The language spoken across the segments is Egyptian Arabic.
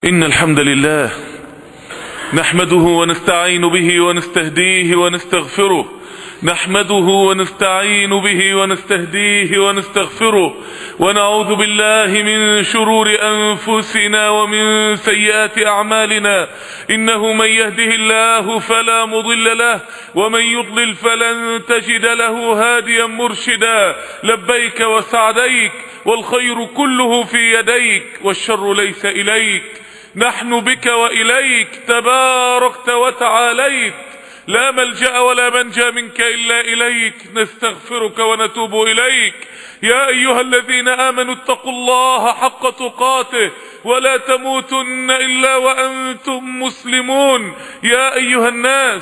إن الحمد لله نحمده ونستعين به ونستهديه ونستغفره نحمده ونستعين به ونستهديه ونستغفره ونعوذ بالله من شرور أنفسنا ومن سيئات أعمالنا إنه من يهده الله فلا مضل له ومن يضلل فلن تجد له هاديا مرشدا لبيك وسعديك والخير كله في يديك والشر ليس إليك نحن بك وإليك تباركت وتعاليت لا ملجأ ولا منجا منك إلا إليك نستغفرك ونتوب إليك يا أيها الذين آمنوا اتقوا الله حق تقاته ولا تموتن إلا وأنتم مسلمون يا أيها الناس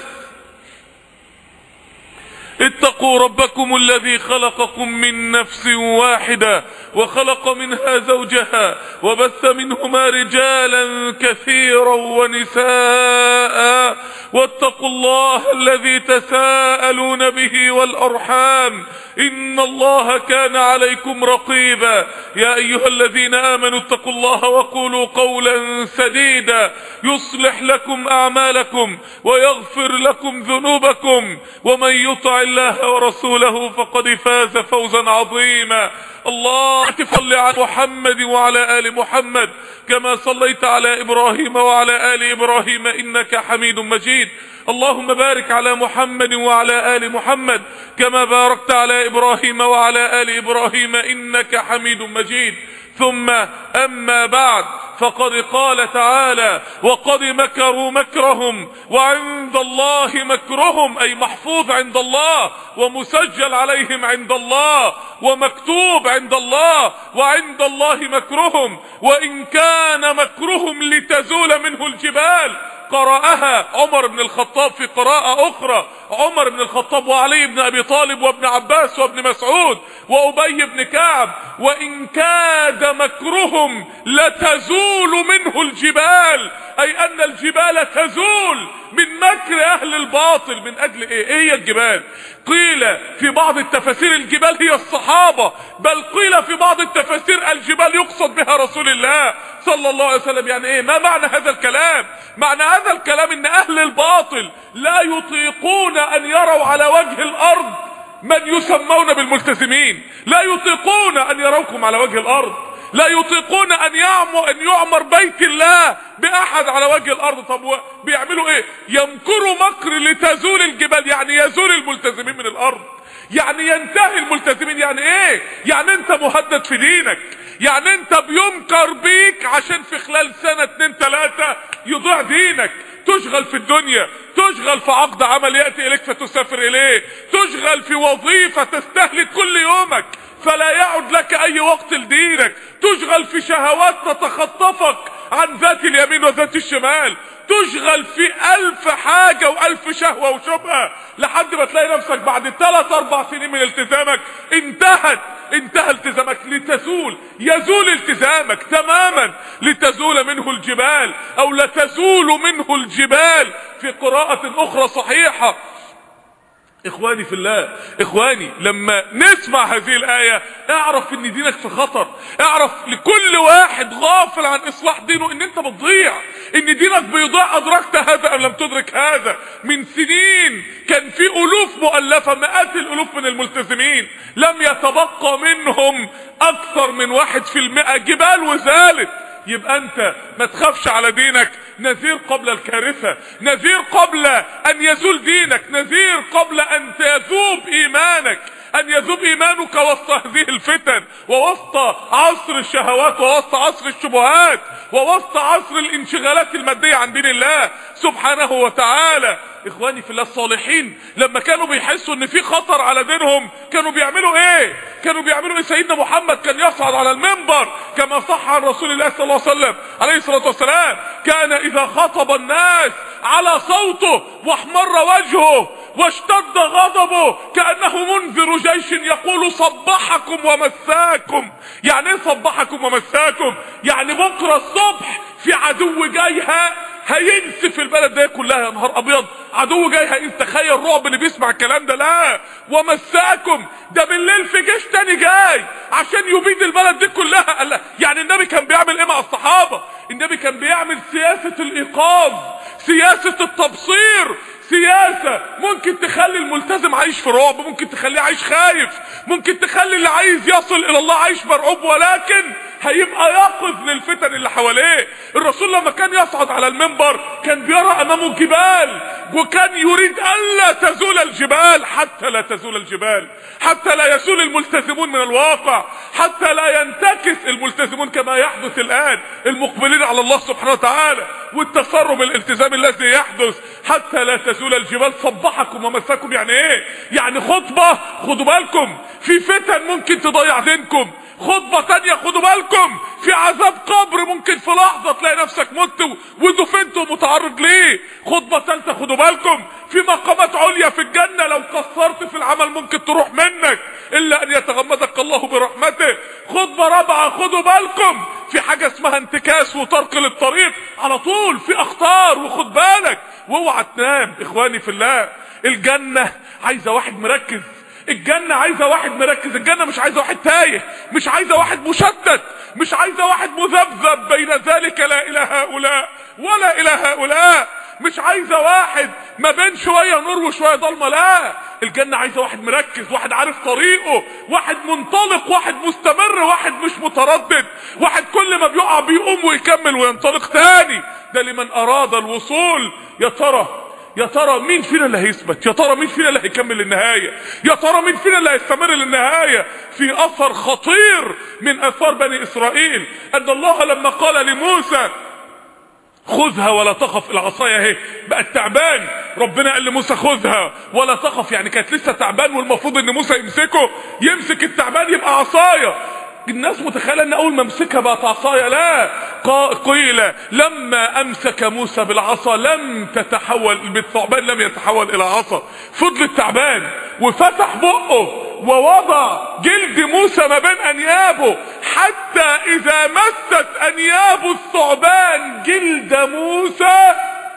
اتقوا ربكم الذي خلقكم من نفس واحدة وخلق منها زوجها وبث منهما رجالا كثيرا ونساء واتقوا الله الذي تساءلون به والأرحام إن الله كان عليكم رقيبا يا أيها الذين آمنوا اتقوا الله وقولوا قولا سديدا يصلح لكم أعمالكم ويغفر لكم ذنوبكم ومن يطع الله ورسوله فقد فاز فوزا عظيما الله صل على محمد وعلى آل محمد كما صليت على إبراهيم وعلى آل إبراهيم إنك حميد مجيد اللهم بارك على محمد وعلى آل محمد كما باركت على إبراهيم وعلى آل إبراهيم إنك حميد مجيد ثم أما بعد فقد قال تعالى وقد مكروا مكرهم وعند الله مكرهم أي محفوظ عند الله ومسجل عليهم عند الله ومكتوب عند الله وعند الله مكرهم وإن كان مكرهم لتزول منه الجبال قرأها عمر بن الخطاب في قراءة أخرى عمر بن الخطاب وعلي بن أبي طالب وابن عباس وابن مسعود وأبي بن كعب وإن كاد مكرهم لتزول منه الجبال أي أن الجبال تزول من مكر أهل الباطل من أجل إيه؟ إيه هي الجبال قيل في بعض التفاسير الجبال هي الصحابة بل قيل في بعض التفاسير الجبال يقصد بها رسول الله صلى الله عليه وسلم يعني ايه ما معنى هذا الكلام معنى هذا الكلام ان اهل الباطل لا يطيقون ان يروا على وجه الارض من يسمون بالملتزمين لا يطيقون ان يروكم على وجه الارض لا يطيقون ان يعمر ان يعمر بيت الله باحد على وجه الارض طب بيعملوا ايه يمكروا مكر لتزول الجبال يعني يزول الملتزمين من الارض يعني ينتهي الملتزمين يعني ايه يعني انت مهدد في دينك يعني انت بينكر بيك عشان في خلال سنة اتنين تلاتة يضيع دينك تشغل في الدنيا تشغل في عقد عمل يأتي إليك فتسافر إليه تشغل في وظيفة تستهلك كل يومك فلا يعد لك أي وقت لدينك تشغل في شهوات تتخطفك عن ذات اليمين وذات الشمال تشغل في ألف حاجة وألف شهوة وشبهة لحد ما تلاقي نفسك بعد ثلاث أربع سنين من التزامك انتهت انتهى التزامك لتزول يزول التزامك تماما لتزول منه الجبال أو لتزول منه الجبال في قراءة أخرى صحيحة اخواني في الله اخواني لما نسمع هذه الآية اعرف ان دينك في خطر اعرف لكل واحد غافل عن اصلاح دينه ان انت بتضيع ان دينك بيضيع ادركت هذا ام لم تدرك هذا من سنين كان في الوف مؤلفة مئات الالوف من الملتزمين لم يتبقى منهم اكثر من واحد في المئة جبال وزالت يبقى انت ما تخافش على دينك نذير قبل الكارثة نذير قبل ان يزول دينك نذير قبل ان يذوب ايمانك ان يذوب ايمانك وسط هذه الفتن ووسط عصر الشهوات ووسط عصر الشبهات ووسط عصر الانشغالات المادية عن دين الله سبحانه وتعالى اخواني في الله الصالحين لما كانوا بيحسوا ان في خطر على دينهم كانوا بيعملوا ايه كانوا بيعملوا ايه سيدنا محمد كان يصعد على المنبر كما صح عن رسول الله صلى الله عليه وسلم عليه الصلاة والسلام كان اذا خطب الناس على صوته واحمر وجهه واشتد غضبه كأنه منذر جيش يقول صبحكم ومساكم يعني ايه صبحكم ومساكم يعني بكرة الصبح في عدو جاي هينسف البلد دي كلها يا نهار ابيض عدو جاي هينسف تخيل الرعب اللي بيسمع الكلام ده لا ومساكم ده بالليل في جيش تاني جاي عشان يبيد البلد دي كلها قال يعني النبي كان بيعمل ايه مع الصحابه النبي كان بيعمل سياسة الايقاظ سياسة التبصير سياسة ممكن تخلي الملتزم عايش في رعب ممكن تخليه عايش خايف ممكن تخلي اللي عايز يصل الى الله عايش مرعوب ولكن هيبقى يقظ للفتن اللي حواليه الرسول لما كان يصعد على المنبر كان بيرى امامه جبال وكان يريد الا تزول الجبال حتى لا تزول الجبال حتى لا يزول الملتزمون من الواقع حتى لا ينتكس الملتزمون كما يحدث الان المقبلين على الله سبحانه وتعالى والتسرب الالتزام الذي يحدث حتى لا تزول الجبال صبحكم ومساكم يعني ايه يعني خطبة خدوا بالكم في فتن ممكن تضيع دينكم خطبة تانية خدوا بالكم في عذاب قبر ممكن في لحظة تلاقي نفسك مت ودفنت ومتعرض ليه خطبة تالتة خدوا بالكم في مقامات عليا في الجنة لو قصرت في العمل ممكن تروح منك إلا أن يتغمدك الله برحمته خطبة رابعة خدوا بالكم في حاجة اسمها انتكاس وطرق للطريق على طول في أخطار وخد بالك واوعى تنام إخواني في الله الجنة عايزة واحد مركز الجنة عايزة واحد مركز الجنة مش عايزة واحد تايه مش عايزة واحد مشتت مش عايزة واحد مذبذب بين ذلك لا إلى هؤلاء ولا إلى هؤلاء مش عايزة واحد ما بين شوية نور وشوية ضلمة لا الجنة عايزة واحد مركز واحد عارف طريقه واحد منطلق واحد مستمر واحد مش متردد واحد كل ما بيقع بيقوم ويكمل وينطلق تاني ده لمن أراد الوصول يا ترى يا ترى مين فينا اللي هيثبت يا ترى مين فينا اللي هيكمل للنهاية يا ترى مين فينا اللي هيستمر للنهاية في اثر خطير من اثار بني اسرائيل ان الله لما قال لموسى خذها ولا تخف العصاية اهي بقت تعبان ربنا قال لموسى خذها ولا تخف يعني كانت لسه تعبان والمفروض ان موسى يمسكه يمسك التعبان يبقى عصاية الناس متخيله ان اول ما امسكها بقت عصايه لا قيل لما امسك موسى بالعصا لم تتحول بالثعبان لم يتحول الى عصا فضل التعبان وفتح بقه ووضع جلد موسى ما بين انيابه حتى اذا مست انياب الثعبان جلد موسى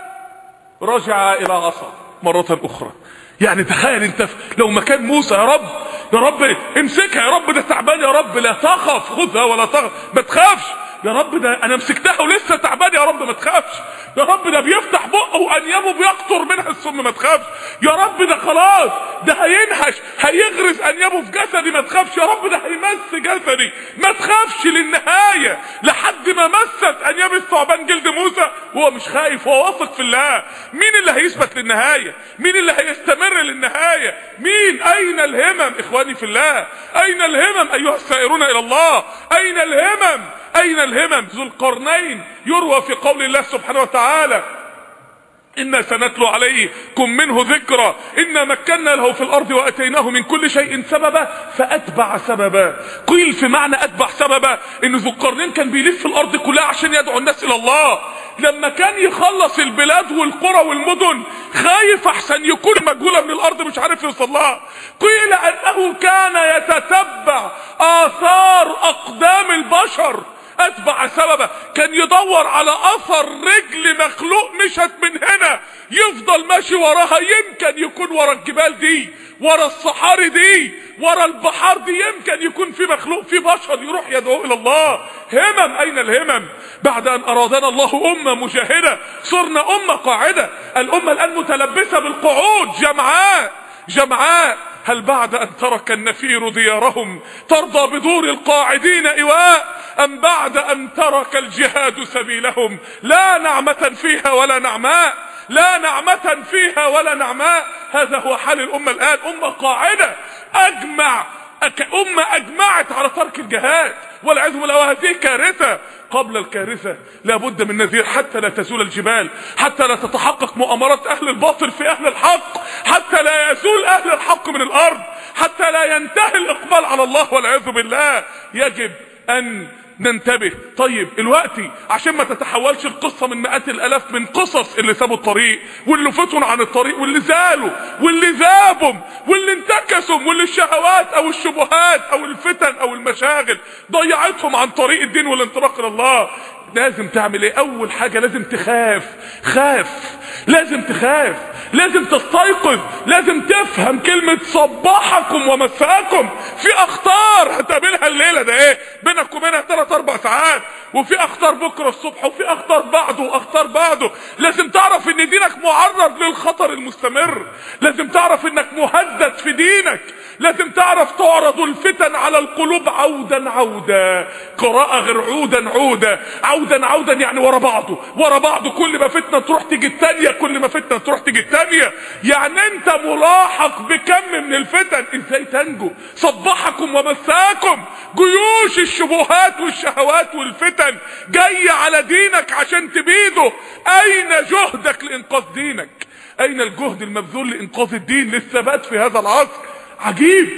رجع الى عصا مره اخرى يعني تخيل انت لو مكان موسى يا رب يا رب امسكها يا رب ده تعبان يا رب لا تخف خذها ولا تخف ما تخافش يا رب ده انا مسكتها ولسه تعبان يا رب ما تخافش يا رب ده بيفتح بقه وانيابه بيقطر منها السم ما تخافش يا رب ده خلاص ده هينهش هيغرز انيابه في جسدي ما تخافش يا رب ده هيمس جسدي ما تخافش للنهايه لحد ما مست انياب الثعبان جلد موسى وهو مش خايف هو واثق في الله مين اللي هيثبت للنهايه مين اللي هيستمر للنهايه مين اين الهمم اخواني في الله اين الهمم ايها السائرون الى الله اين الهمم اين الهمم ذو القرنين يروى في قول الله سبحانه وتعالى إنا سنتلو عليكم منه ذكرى إنا مكنا له في الأرض وأتيناه من كل شيء سببا فأتبع سببا قيل في معنى أتبع سببا إن ذو القرنين كان بيلف الأرض كلها عشان يدعو الناس إلى الله لما كان يخلص البلاد والقرى والمدن خايف احسن يكون مجهولة من الارض مش عارف يوصل لها قيل انه كان يتتبع اثار اقدام البشر اتبع سببه كان يدور على اثر رجل مخلوق مشت من هنا يفضل ماشي وراها يمكن يكون ورا الجبال دي ورا الصحاري دي ورا البحار دي يمكن يكون في مخلوق في بشر يروح يدعو الى الله همم اين الهمم بعد ان ارادنا الله امه مجاهده صرنا امه قاعده الامه الان متلبسه بالقعود جمعاء جمعاء هل بعد ان ترك النفير ديارهم ترضى بدور القاعدين ايواء ام بعد ان ترك الجهاد سبيلهم لا نعمة فيها ولا نعماء لا نعمة فيها ولا نعماء هذا هو حال الامة الان امة قاعدة اجمع أمة أجمعت على ترك الجهاد والعياذ بالله هذه كارثة قبل الكارثة لابد من نذير حتى لا تزول الجبال حتى لا تتحقق مؤامرات أهل الباطل في أهل الحق حتى لا يزول أهل الحق من الأرض حتى لا ينتهي الإقبال على الله والعياذ بالله يجب أن ننتبه طيب الوقت عشان ما تتحولش القصة من مئات الالاف من قصص اللي سابوا الطريق واللي فتوا عن الطريق واللي زالوا واللي ذابوا واللي انتكسوا واللي الشهوات او الشبهات او الفتن او المشاغل ضيعتهم عن طريق الدين والانطلاق الى الله لازم تعمل ايه اول حاجة لازم تخاف خاف لازم تخاف لازم تستيقظ لازم تفهم كلمة صباحكم ومساكم في اخطار هتقابلها الليلة ده ايه بينك وبينها ثلاث اربع ساعات وفي اخطار بكرة الصبح وفي اخطار بعده واخطار بعده لازم تعرف ان دينك معرض للخطر المستمر لازم تعرف انك مهدد في دينك لازم تعرف تعرض الفتن على القلوب عودا عودا قراءة غير عودا عودا عودا عودا يعني ورا بعضه ورا بعضه كل ما فتنة تروح تيجي التانية كل ما فتنة تروح تيجي التانية يعني انت ملاحق بكم من الفتن ازاي تنجو صبحكم ومساكم جيوش الشبهات والشهوات والفتن جاية على دينك عشان تبيده اين جهدك لانقاذ دينك اين الجهد المبذول لانقاذ الدين للثبات في هذا العصر عجيب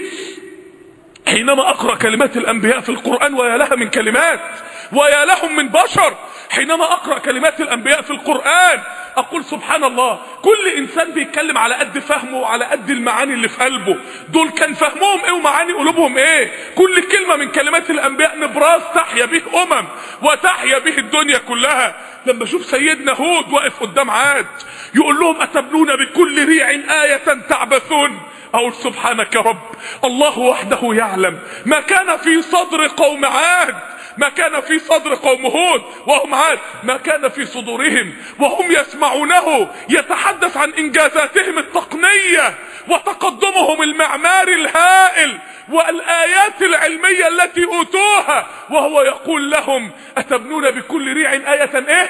حينما اقرا كلمات الانبياء في القران ويا لها من كلمات ويا لهم من بشر حينما اقرا كلمات الانبياء في القران اقول سبحان الله كل انسان بيتكلم على قد فهمه وعلى قد المعاني اللي في قلبه دول كان فهمهم ايه ومعاني قلوبهم ايه كل كلمه من كلمات الانبياء نبراس تحيا به امم وتحيا به الدنيا كلها لما اشوف سيدنا هود واقف قدام عاد يقول لهم اتبنون بكل ريع ايه تعبثون اقول سبحانك يا رب الله وحده يعلم ما كان في صدر قوم عاد ما كان في صدر قوم هود وهم عاد ما كان في صدورهم وهم يسمعونه يتحدث عن انجازاتهم التقنية وتقدمهم المعماري الهائل والآيات العلمية التي أوتوها وهو يقول لهم أتبنون بكل ريع آية إيه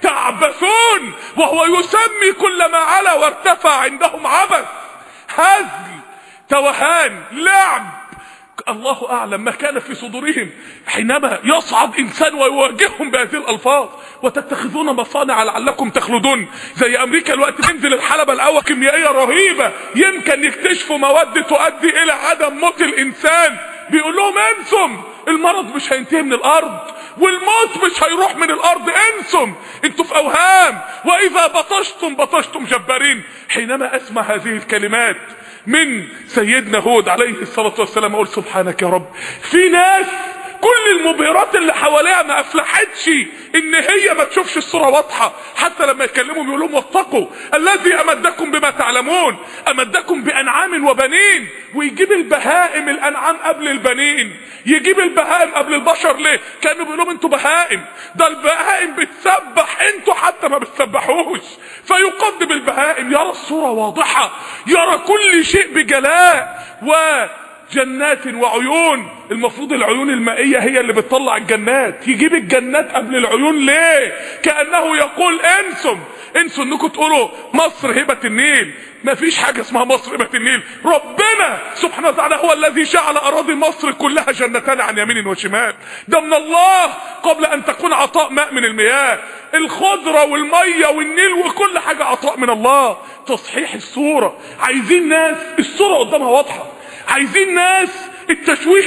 تعبثون وهو يسمي كل ما علا وارتفع عندهم عبث هزل توهان لعب الله اعلم ما كان في صدورهم حينما يصعد انسان ويواجههم بهذه الالفاظ وتتخذون مصانع لعلكم تخلدون زي امريكا الوقت تنزل الحلبة الاول كيميائيه رهيبه يمكن يكتشفوا مواد تؤدي الى عدم موت الانسان بيقول لهم انسم المرض مش هينتهي من الارض والموت مش هيروح من الارض انسم انتوا في اوهام واذا بطشتم بطشتم جبارين حينما اسمع هذه الكلمات من سيدنا هود عليه الصلاة والسلام اقول سبحانك يا رب في ناس كل المبهرات اللي حواليها ما افلحتش ان هي ما تشوفش الصورة واضحة حتى لما يكلمهم يقول لهم واتقوا الذي امدكم بما تعلمون امدكم بانعام وبنين ويجيب البهائم الانعام قبل البنين يجيب البهائم قبل البشر ليه كانوا بيقول لهم انتوا بهائم ده البهائم بتسبح انتوا حتى ما بتسبحوش فيقدم البهائم يرى الصورة واضحة يرى كل شيء بجلاء و جنات وعيون المفروض العيون المائية هي اللي بتطلع الجنات يجيب الجنات قبل العيون ليه كأنه يقول انسم انسوا انكم تقولوا مصر هبة النيل ما فيش حاجة اسمها مصر هبة النيل ربنا سبحانه وتعالى هو الذي جعل اراضي مصر كلها جنتان عن يمين وشمال ده من الله قبل ان تكون عطاء ماء من المياه الخضرة والمية والنيل وكل حاجة عطاء من الله تصحيح الصورة عايزين ناس الصورة قدامها واضحة عايزين ناس التشويه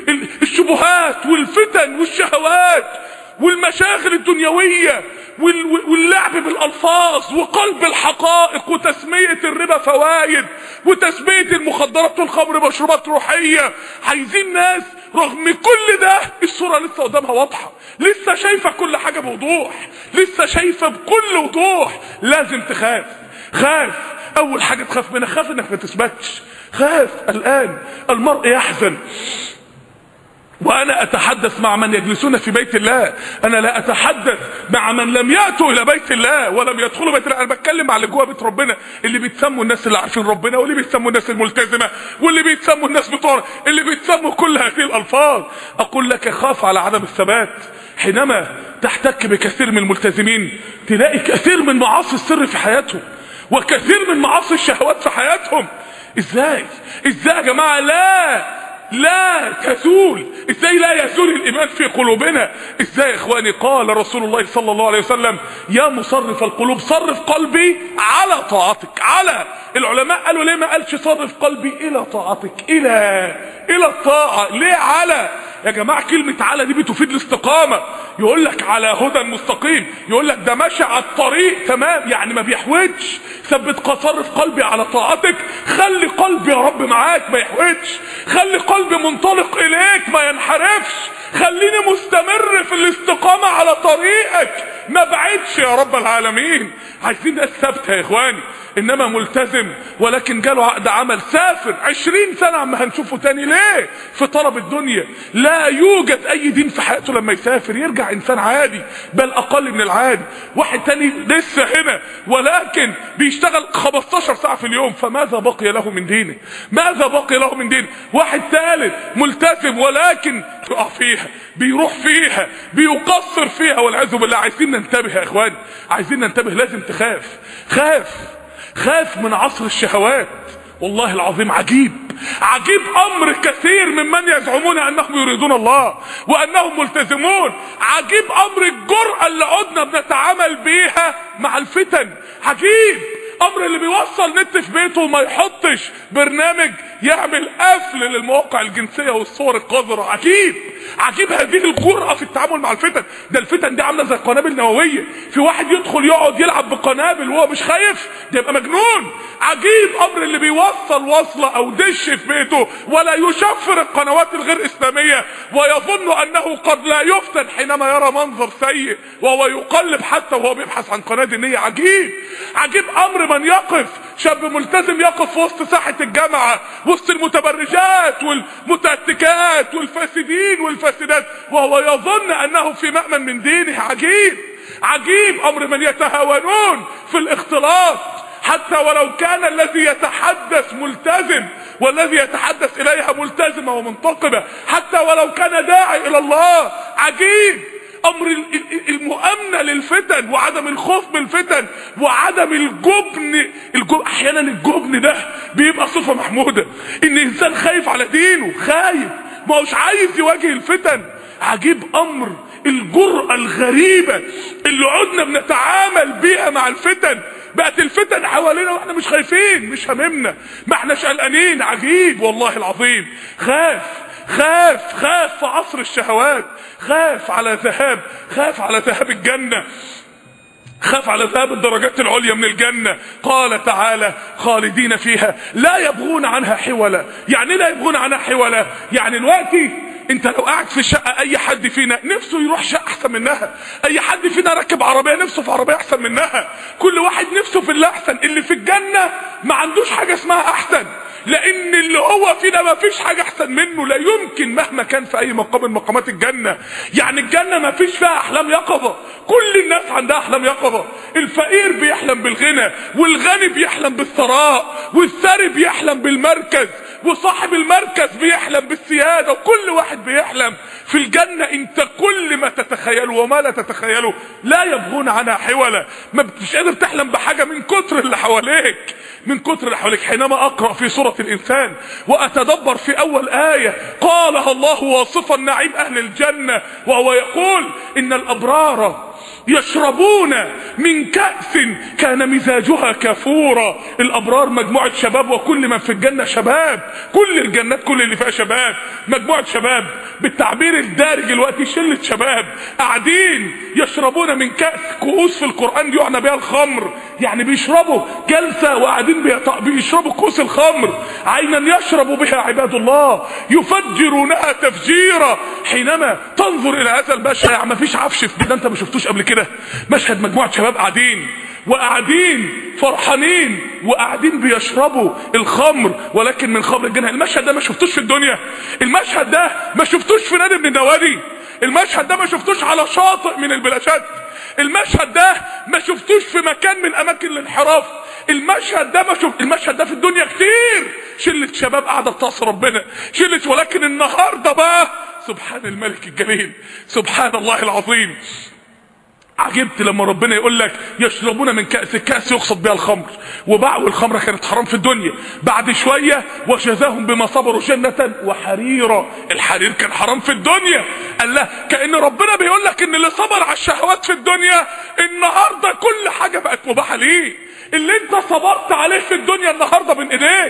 الشبهات والفتن والشهوات والمشاغل الدنيوية واللعب بالالفاظ وقلب الحقائق وتسمية الربا فوائد وتسمية المخدرات والخمر مشروبات روحية عايزين ناس رغم كل ده الصورة لسه قدامها واضحة لسه شايفة كل حاجة بوضوح لسه شايفة بكل وضوح لازم تخاف خاف اول حاجة تخاف منها خاف انك ما تثبتش خاف الآن المرء يحزن وأنا أتحدث مع من يجلسون في بيت الله أنا لا أتحدث مع من لم يأتوا إلى بيت الله ولم يدخلوا بيت الله أنا بتكلم على اللي جوه بيت ربنا اللي بيتسموا الناس اللي عارفين ربنا واللي بيتسموا الناس الملتزمة واللي بيتسموا الناس بتوع اللي بيتسموا كل هذه الألفاظ أقول لك خاف على عدم الثبات حينما تحتك بكثير من الملتزمين تلاقي كثير من معاصي السر في حياتهم وكثير من معاصي الشهوات في حياتهم ازاي ازاي يا جماعة لا لا تزول ازاي لا يزول الايمان في قلوبنا ازاي يا اخواني قال رسول الله صلى الله عليه وسلم يا مصرف القلوب صرف قلبي على طاعتك على العلماء قالوا ليه ما قالش صرف قلبي الى طاعتك الى الى الطاعة ليه على يا جماعة كلمة على دي بتفيد الاستقامة يقول لك على هدى مستقيم يقول لك ده ماشي على الطريق تمام يعني ما بيحوجش ثبت قصر في قلبي على طاعتك خلي قلبي يا رب معاك ما يحوجش خلي قلبي منطلق اليك ما ينحرفش خليني مستمر في الاستقامة على طريقك ما بعدش يا رب العالمين عايزين ناس ثابته يا اخواني انما ملتزم ولكن جاله عقد عمل سافر عشرين سنة عم هنشوفه تاني ليه في طلب الدنيا لا يوجد اي دين في حياته لما يسافر يرجع انسان عادي بل اقل من العادي واحد تاني لسه هنا ولكن بيشتغل 15 ساعة في اليوم فماذا بقي له من دينه ماذا بقي له من دينه واحد ثالث ملتزم ولكن يقع فيها بيروح فيها بيقصر فيها والعياذ بالله عايزين ننتبه يا اخواني عايزين ننتبه لازم تخاف خاف خاف من عصر الشهوات والله العظيم عجيب عجيب امر كثير ممن يزعمون انهم يريدون الله وانهم ملتزمون عجيب امر الجرأة اللي عدنا بنتعامل بيها مع الفتن عجيب امر اللي بيوصل نت في بيته وما يحطش برنامج يعمل قفل للمواقع الجنسيه والصور القذره عجيب عجيب هذه الجرأة في التعامل مع الفتن ده الفتن دي عامله زي قنابل نوويه في واحد يدخل يقعد يلعب بقنابل وهو مش خايف ده يبقى مجنون عجيب امر اللي بيوصل وصله او دش في بيته ولا يشفر القنوات الغير اسلاميه ويظن انه قد لا يفتن حينما يرى منظر سيء وهو يقلب حتى وهو بيبحث عن قناه دينيه عجيب عجيب امر من يقف شاب ملتزم يقف في وسط ساحه الجامعه وسط المتبرجات والمتهتكات والفاسدين والفاسدات وهو يظن انه في مأمن من دينه عجيب عجيب امر من يتهاونون في الاختلاط حتى ولو كان الذي يتحدث ملتزم والذي يتحدث اليها ملتزمه ومنتقبه حتى ولو كان داعي الى الله عجيب امر المؤامنه للفتن وعدم الخوف من الفتن وعدم الجبن الجب... احيانا الجبن ده بيبقى صفه محموده ان انسان خايف على دينه خايف ما هوش عايز يواجه الفتن عجيب امر الجرأة الغريبة اللي عدنا بنتعامل بيها مع الفتن بقت الفتن حوالينا واحنا مش خايفين مش هممنا ما احناش قلقانين عجيب والله العظيم خاف خاف خاف في عصر الشهوات خاف على ذهاب خاف على ذهاب الجنة خاف على ذهاب الدرجات العليا من الجنة قال تعالى خالدين فيها لا يبغون عنها حولا يعني لا يبغون عنها حولا يعني دلوقتي انت لو قاعد في شقة اي حد فينا نفسه يروح شقة احسن منها اي حد فينا ركب عربية نفسه في عربية احسن منها كل واحد نفسه في اللي احسن اللي في الجنة ما عندوش حاجة اسمها احسن لان اللي هو فينا ما فيش حاجة احسن منه لا يمكن مهما كان في اي مقام من مقامات الجنة يعني الجنة ما فيش فيها احلام يقظة كل الناس عندها احلام يقظة الفقير بيحلم بالغنى والغني بيحلم بالثراء والثري بيحلم بالمركز وصاحب المركز بيحلم بالسيادة وكل واحد بيحلم في الجنة انت كل ما تتخيله وما لا تتخيله لا يبغون عنها حولا ما مش قادر تحلم بحاجة من كتر اللي حواليك من كتر اللي حواليك حينما اقرأ في سورة الانسان واتدبر في اول آية قالها الله واصفا نعيم اهل الجنة وهو يقول ان الابرار يشربون من كأس كان مزاجها كافورا الأبرار مجموعة شباب وكل من في الجنة شباب كل الجنات كل اللي فيها شباب مجموعة شباب بالتعبير الدارج الوقت شلة شباب قاعدين يشربون من كأس كؤوس في القرآن يعنى بها الخمر يعني بيشربوا جلسة وقاعدين بيط... بيشربوا كؤوس الخمر عينا يشرب بها عباد الله يفجرونها تفجيرا حينما تنظر إلى هذا المشهد ما فيش عفش في ده انت ما شفتوش قبل كده مشهد مجموعة شباب قاعدين وقاعدين فرحانين وقاعدين بيشربوا الخمر ولكن من خمر الجنة المشهد ده ما شفتوش في الدنيا المشهد ده ما شفتوش في نادي من النوادي المشهد ده ما شفتوش على شاطئ من البلاشات المشهد ده ما شفتوش في مكان من اماكن الانحراف المشهد ده ما شفت المشهد ده في الدنيا كتير شلة شباب قاعدة بتعصي ربنا شلة ولكن النهاردة بقى سبحان الملك الجليل سبحان الله العظيم عجبت لما ربنا يقول لك يشربون من كأس الكأس يقصد بها الخمر وباعوا الخمر كانت حرام في الدنيا بعد شوية وجزاهم بما صبروا جنة وحريرا الحرير كان حرام في الدنيا قال له كأن ربنا بيقول لك ان اللي صبر على الشهوات في الدنيا النهاردة كل حاجة بقت مباحة ليه اللي انت صبرت عليه في الدنيا النهاردة بين ايديك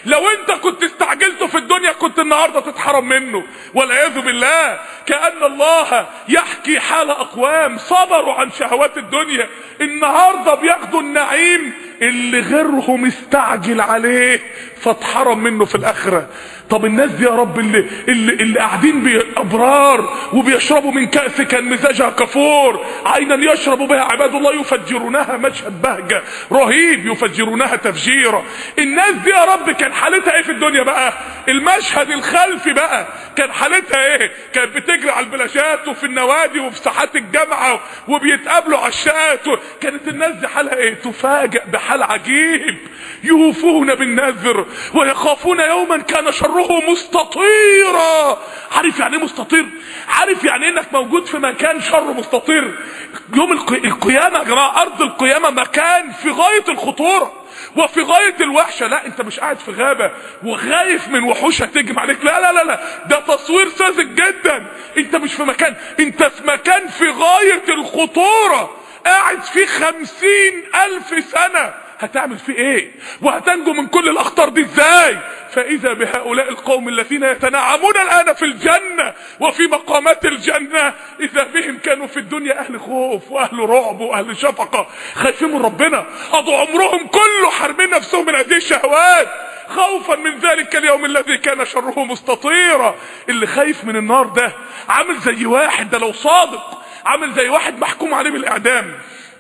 لو انت كنت استعجلته في الدنيا كنت النهارده تتحرم منه والعياذ بالله كأن الله يحكي حال اقوام صبروا عن شهوات الدنيا النهارده بياخدوا النعيم اللي غيرهم استعجل عليه فاتحرم منه في الاخره طب الناس دي يا رب اللي اللي, اللي قاعدين بابرار وبيشربوا من كاس كان مزاجها كفور عينا يشرب بها عباد الله يفجرونها مشهد بهجه رهيب يفجرونها تفجيرا الناس دي يا رب كان حالتها ايه في الدنيا بقى المشهد الخلفي بقى كان حالتها ايه كانت بتجري على البلاشات وفي النوادي وفي ساحات الجامعه وبيتقابلوا عشات كانت الناس دي حالها ايه تفاجئ بحال عجيب يوفون بالنذر ويخافون يوما كان شره مستطيرا عارف يعني ايه مستطير عارف يعني انك موجود في مكان شر مستطير يوم القيامه يا جماعه ارض القيامه مكان في غايه الخطوره وفي غاية الوحشة لا انت مش قاعد في غابة وخايف من وحوش هتهجم عليك لا لا لا لا ده تصوير ساذج جدا انت مش في مكان انت في مكان في غاية الخطورة قاعد فيه خمسين الف سنة هتعمل فيه ايه وهتنجو من كل الاخطار دي ازاي فاذا بهؤلاء القوم الذين يتنعمون الان في الجنة وفي مقامات الجنة اذا بهم كانوا في الدنيا اهل خوف واهل رعب واهل شفقة خايفين من ربنا قضوا عمرهم كله حارمين نفسهم من هذه الشهوات خوفا من ذلك اليوم الذي كان شره مستطيرا اللي خايف من النار ده عامل زي واحد ده لو صادق عامل زي واحد محكوم عليه بالاعدام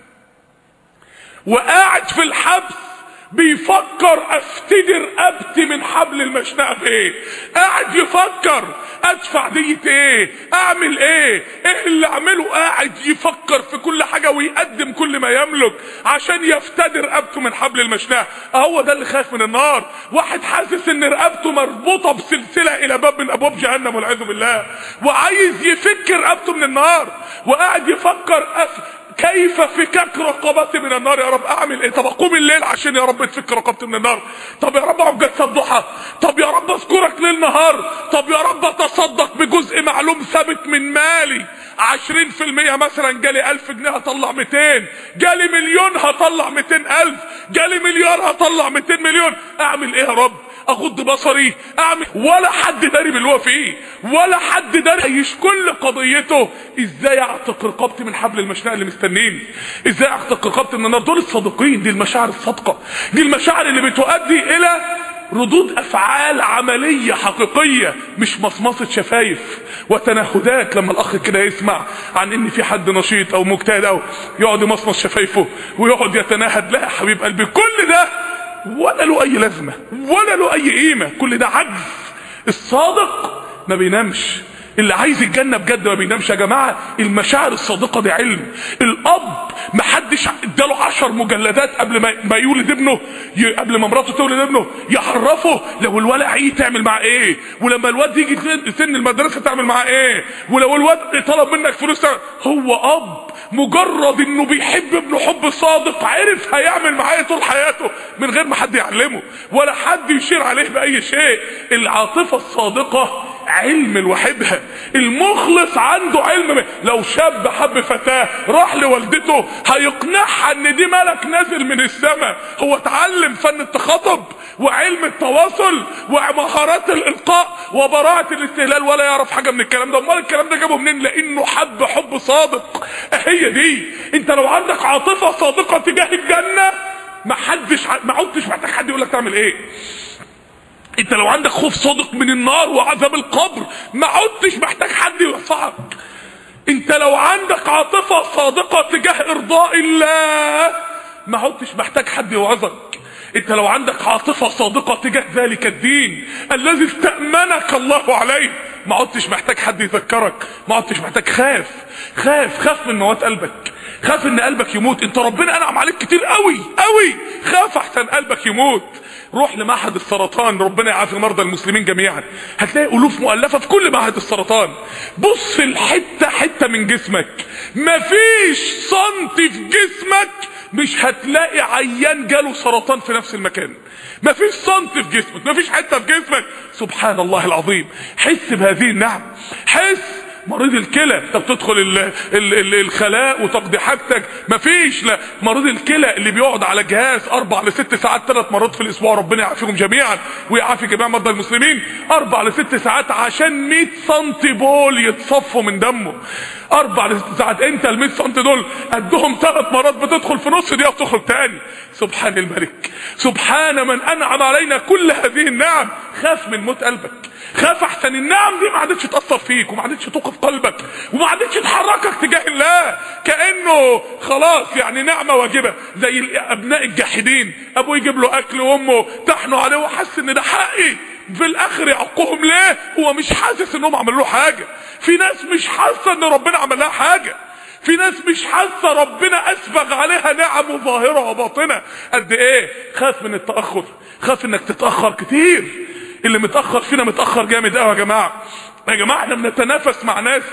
وقاعد في الحبس بيفكر افتدي رقبتي من حبل المشنقه بايه قاعد يفكر ادفع دية ايه اعمل ايه ايه اللي اعمله قاعد يفكر في كل حاجه ويقدم كل ما يملك عشان يفتدي رقبته من حبل المشنقه هو ده اللي خايف من النار واحد حاسس ان رقبته مربوطه بسلسله الى باب من ابواب جهنم والعياذ بالله وعايز يفك رقبته من النار وقاعد يفكر أف... كيف فكاك رقبتي من النار يا رب اعمل ايه طب اقوم الليل عشان يا رب تفك رقبتي من النار طب يا رب اقعد جلسه الضحى طب يا رب اذكرك ليل نهار طب يا رب اتصدق بجزء معلوم ثابت من مالي عشرين في المية مثلا جالي الف جنيه هطلع ميتين جالي مليون هطلع ميتين الف جالي مليار هطلع ميتين مليون اعمل ايه يا رب اغض بصري اعمل ولا حد داري باللي هو فيه ولا حد داري يعيش كل قضيته ازاي اعتق رقبتي من حبل المشنقه اللي مستنيني ازاي اعتق رقبتي من النار دول الصادقين دي المشاعر الصادقه دي المشاعر اللي بتؤدي الى ردود افعال عمليه حقيقيه مش مصمصه شفايف وتنهدات لما الاخ كده يسمع عن ان في حد نشيط او مجتهد او يقعد يمصمص شفايفه ويقعد يتنهد لا يا حبيب قلبي كل ده ولا له اي لازمه ولا له اي قيمه كل ده عجز الصادق ما بينامش اللي عايز الجنه بجد ما بينامش يا جماعه المشاعر الصادقه دي علم الاب ما حدش اداله عشر مجلدات قبل ما ما يولد ابنه ي... قبل ما مراته تولد ابنه يعرفه لو الولد عيد تعمل معاه ايه ولما الواد يجي سن المدرسه تعمل معاه ايه ولو الواد طلب منك فلوس تعمل... هو اب مجرد انه بيحب ابنه حب صادق عرف هيعمل معاه طول حياته من غير ما حد يعلمه ولا حد يشير عليه باي شيء العاطفه الصادقه علم لوحدها المخلص عنده علم لو شاب حب فتاة راح لوالدته هيقنعها ان دي ملك نازل من السماء هو اتعلم فن التخاطب وعلم التواصل ومهارات الالقاء وبراعة الاستهلال ولا يعرف حاجة من الكلام ده امال الكلام ده جابه منين لانه حب حب صادق هي دي انت لو عندك عاطفة صادقة تجاه الجنة ما حدش ما عدتش محتاج حد يقول لك تعمل ايه انت لو عندك خوف صادق من النار وعذاب القبر ما عدتش محتاج حد يرفعك انت لو عندك عاطفة صادقة تجاه ارضاء الله ما عدتش محتاج حد يوعظك انت لو عندك عاطفة صادقة تجاه ذلك الدين الذي استأمنك الله عليه ما عدتش محتاج حد يذكرك ما عدتش محتاج خاف خاف خاف من موات قلبك خاف ان قلبك يموت انت ربنا انعم عليك كتير قوي قوي خاف احسن قلبك يموت روح لمعهد السرطان ربنا يعافي مرضى المسلمين جميعا هتلاقي الوف مؤلفه في كل معهد السرطان بص الحته حته من جسمك مفيش سنتي في جسمك مش هتلاقي عيان جاله سرطان في نفس المكان مفيش سنتي في جسمك مفيش حته في جسمك سبحان الله العظيم حس بهذه النعم حس مريض الكلى انت بتدخل ال ال ال الخلاء وتقضي حاجتك مفيش لا مريض الكلى اللي بيقعد على جهاز اربع لست ساعات ثلاث مرات في الاسبوع ربنا يعافيهم جميعا ويعافي جميع مرضى المسلمين اربع لست ساعات عشان 100 سم بول يتصفوا من دمه اربع لست ساعات انت ال 100 سم دول قدهم ثلاث مرات بتدخل في نص دقيقه وتخرج تاني سبحان الملك سبحان من انعم علينا كل هذه النعم خاف من موت قلبك خاف احسن النعم دي ما عادتش تاثر فيك وما عادتش توقف قلبك وما عادتش تحركك تجاه الله كانه خلاص يعني نعمه واجبه زي ابناء الجاحدين ابوه يجيب له اكل وامه تحنوا عليه وحس ان ده حقي في الاخر يعقهم ليه هو مش حاسس انهم عملوا له حاجه في ناس مش حاسه ان ربنا عمل لها حاجه في ناس مش حاسه ربنا اسبغ عليها نعم ظاهره وباطنه قد ايه خاف من التاخر خاف انك تتاخر كتير اللي متاخر فينا متاخر جامد قوي يا جماعه يا جماعه احنا بنتنافس مع ناس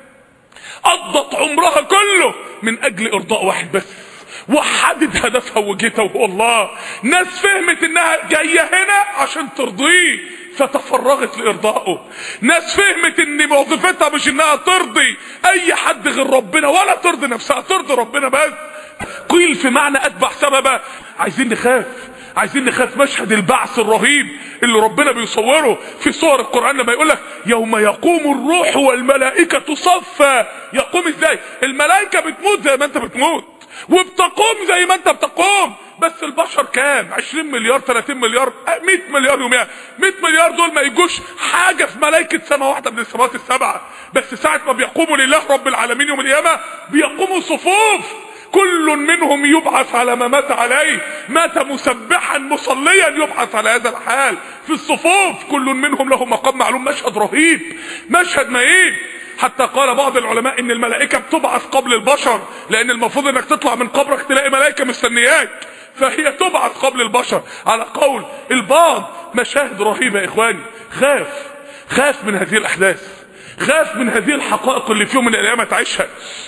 قضت عمرها كله من اجل ارضاء واحد بس وحدد هدفها وجهتها وهو الله ناس فهمت انها جايه هنا عشان ترضيه فتفرغت لارضائه ناس فهمت ان وظيفتها مش انها ترضي اي حد غير ربنا ولا ترضي نفسها ترضي ربنا بس قيل في معنى اتبع سببا عايزين نخاف عايزين نخاف مشهد البعث الرهيب اللي ربنا بيصوره في صور القرآن لما يقول لك يوم يقوم الروح والملائكة صفا يقوم ازاي الملائكة بتموت زي ما انت بتموت وبتقوم زي ما انت بتقوم بس البشر كام 20 مليار 30 مليار 100 مليار يوميا 100 مليار دول ما يجوش حاجة في ملائكة سماء واحدة من السماوات السبعة بس ساعة ما بيقوموا لله رب العالمين يوم القيامة بيقوموا صفوف كل منهم يبعث على ما مات عليه مات مسبحا مصليا يبعث على هذا الحال في الصفوف كل منهم له مقام معلوم مشهد رهيب مشهد مهيب حتى قال بعض العلماء ان الملائكة بتبعث قبل البشر لان المفروض انك تطلع من قبرك تلاقي ملائكة مستنياك فهي تبعث قبل البشر على قول البعض مشاهد رهيبة يا اخواني خاف خاف من هذه الاحداث خاف من هذه الحقائق اللي في يوم من الايام تعيشها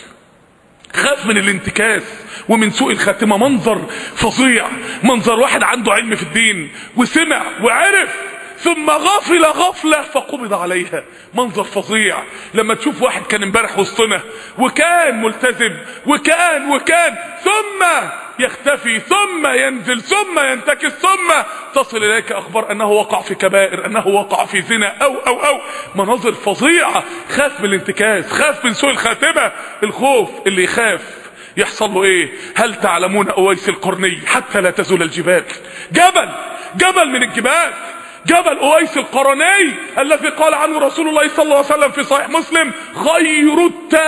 خاف من الانتكاس ومن سوء الخاتمه منظر فظيع منظر واحد عنده علم في الدين وسمع وعرف ثم غفل غفلة فقبض عليها منظر فظيع لما تشوف واحد كان امبارح وسطنا وكان ملتزم وكان وكان ثم يختفي ثم ينزل ثم ينتكس ثم تصل اليك اخبار انه وقع في كبائر انه وقع في زنا او او او مناظر فظيعة خاف من الانتكاس خاف من سوء الخاتمة الخوف اللي يخاف يحصل له ايه هل تعلمون اويس القرني حتى لا تزول الجبال جبل جبل من الجبال جبل اويس القرني الذي قال عنه رسول الله صلى الله عليه وسلم في صحيح مسلم خير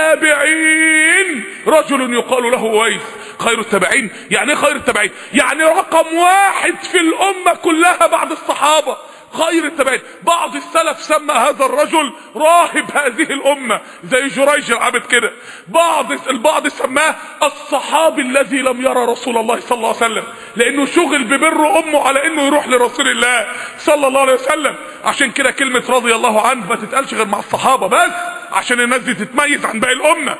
التابعين رجل يقال له اويس خير التابعين يعني ايه خير التابعين يعني رقم واحد في الامة كلها بعد الصحابة خير التابعين بعض السلف سمى هذا الرجل راهب هذه الامة زي جريج العبد كده بعض البعض سماه الصحابي الذي لم يرى رسول الله صلى الله عليه وسلم لانه شغل ببر امه على انه يروح لرسول الله صلى الله عليه وسلم عشان كده كلمة رضي الله عنه ما تتقالش غير مع الصحابة بس عشان الناس دي تتميز عن باقي الامة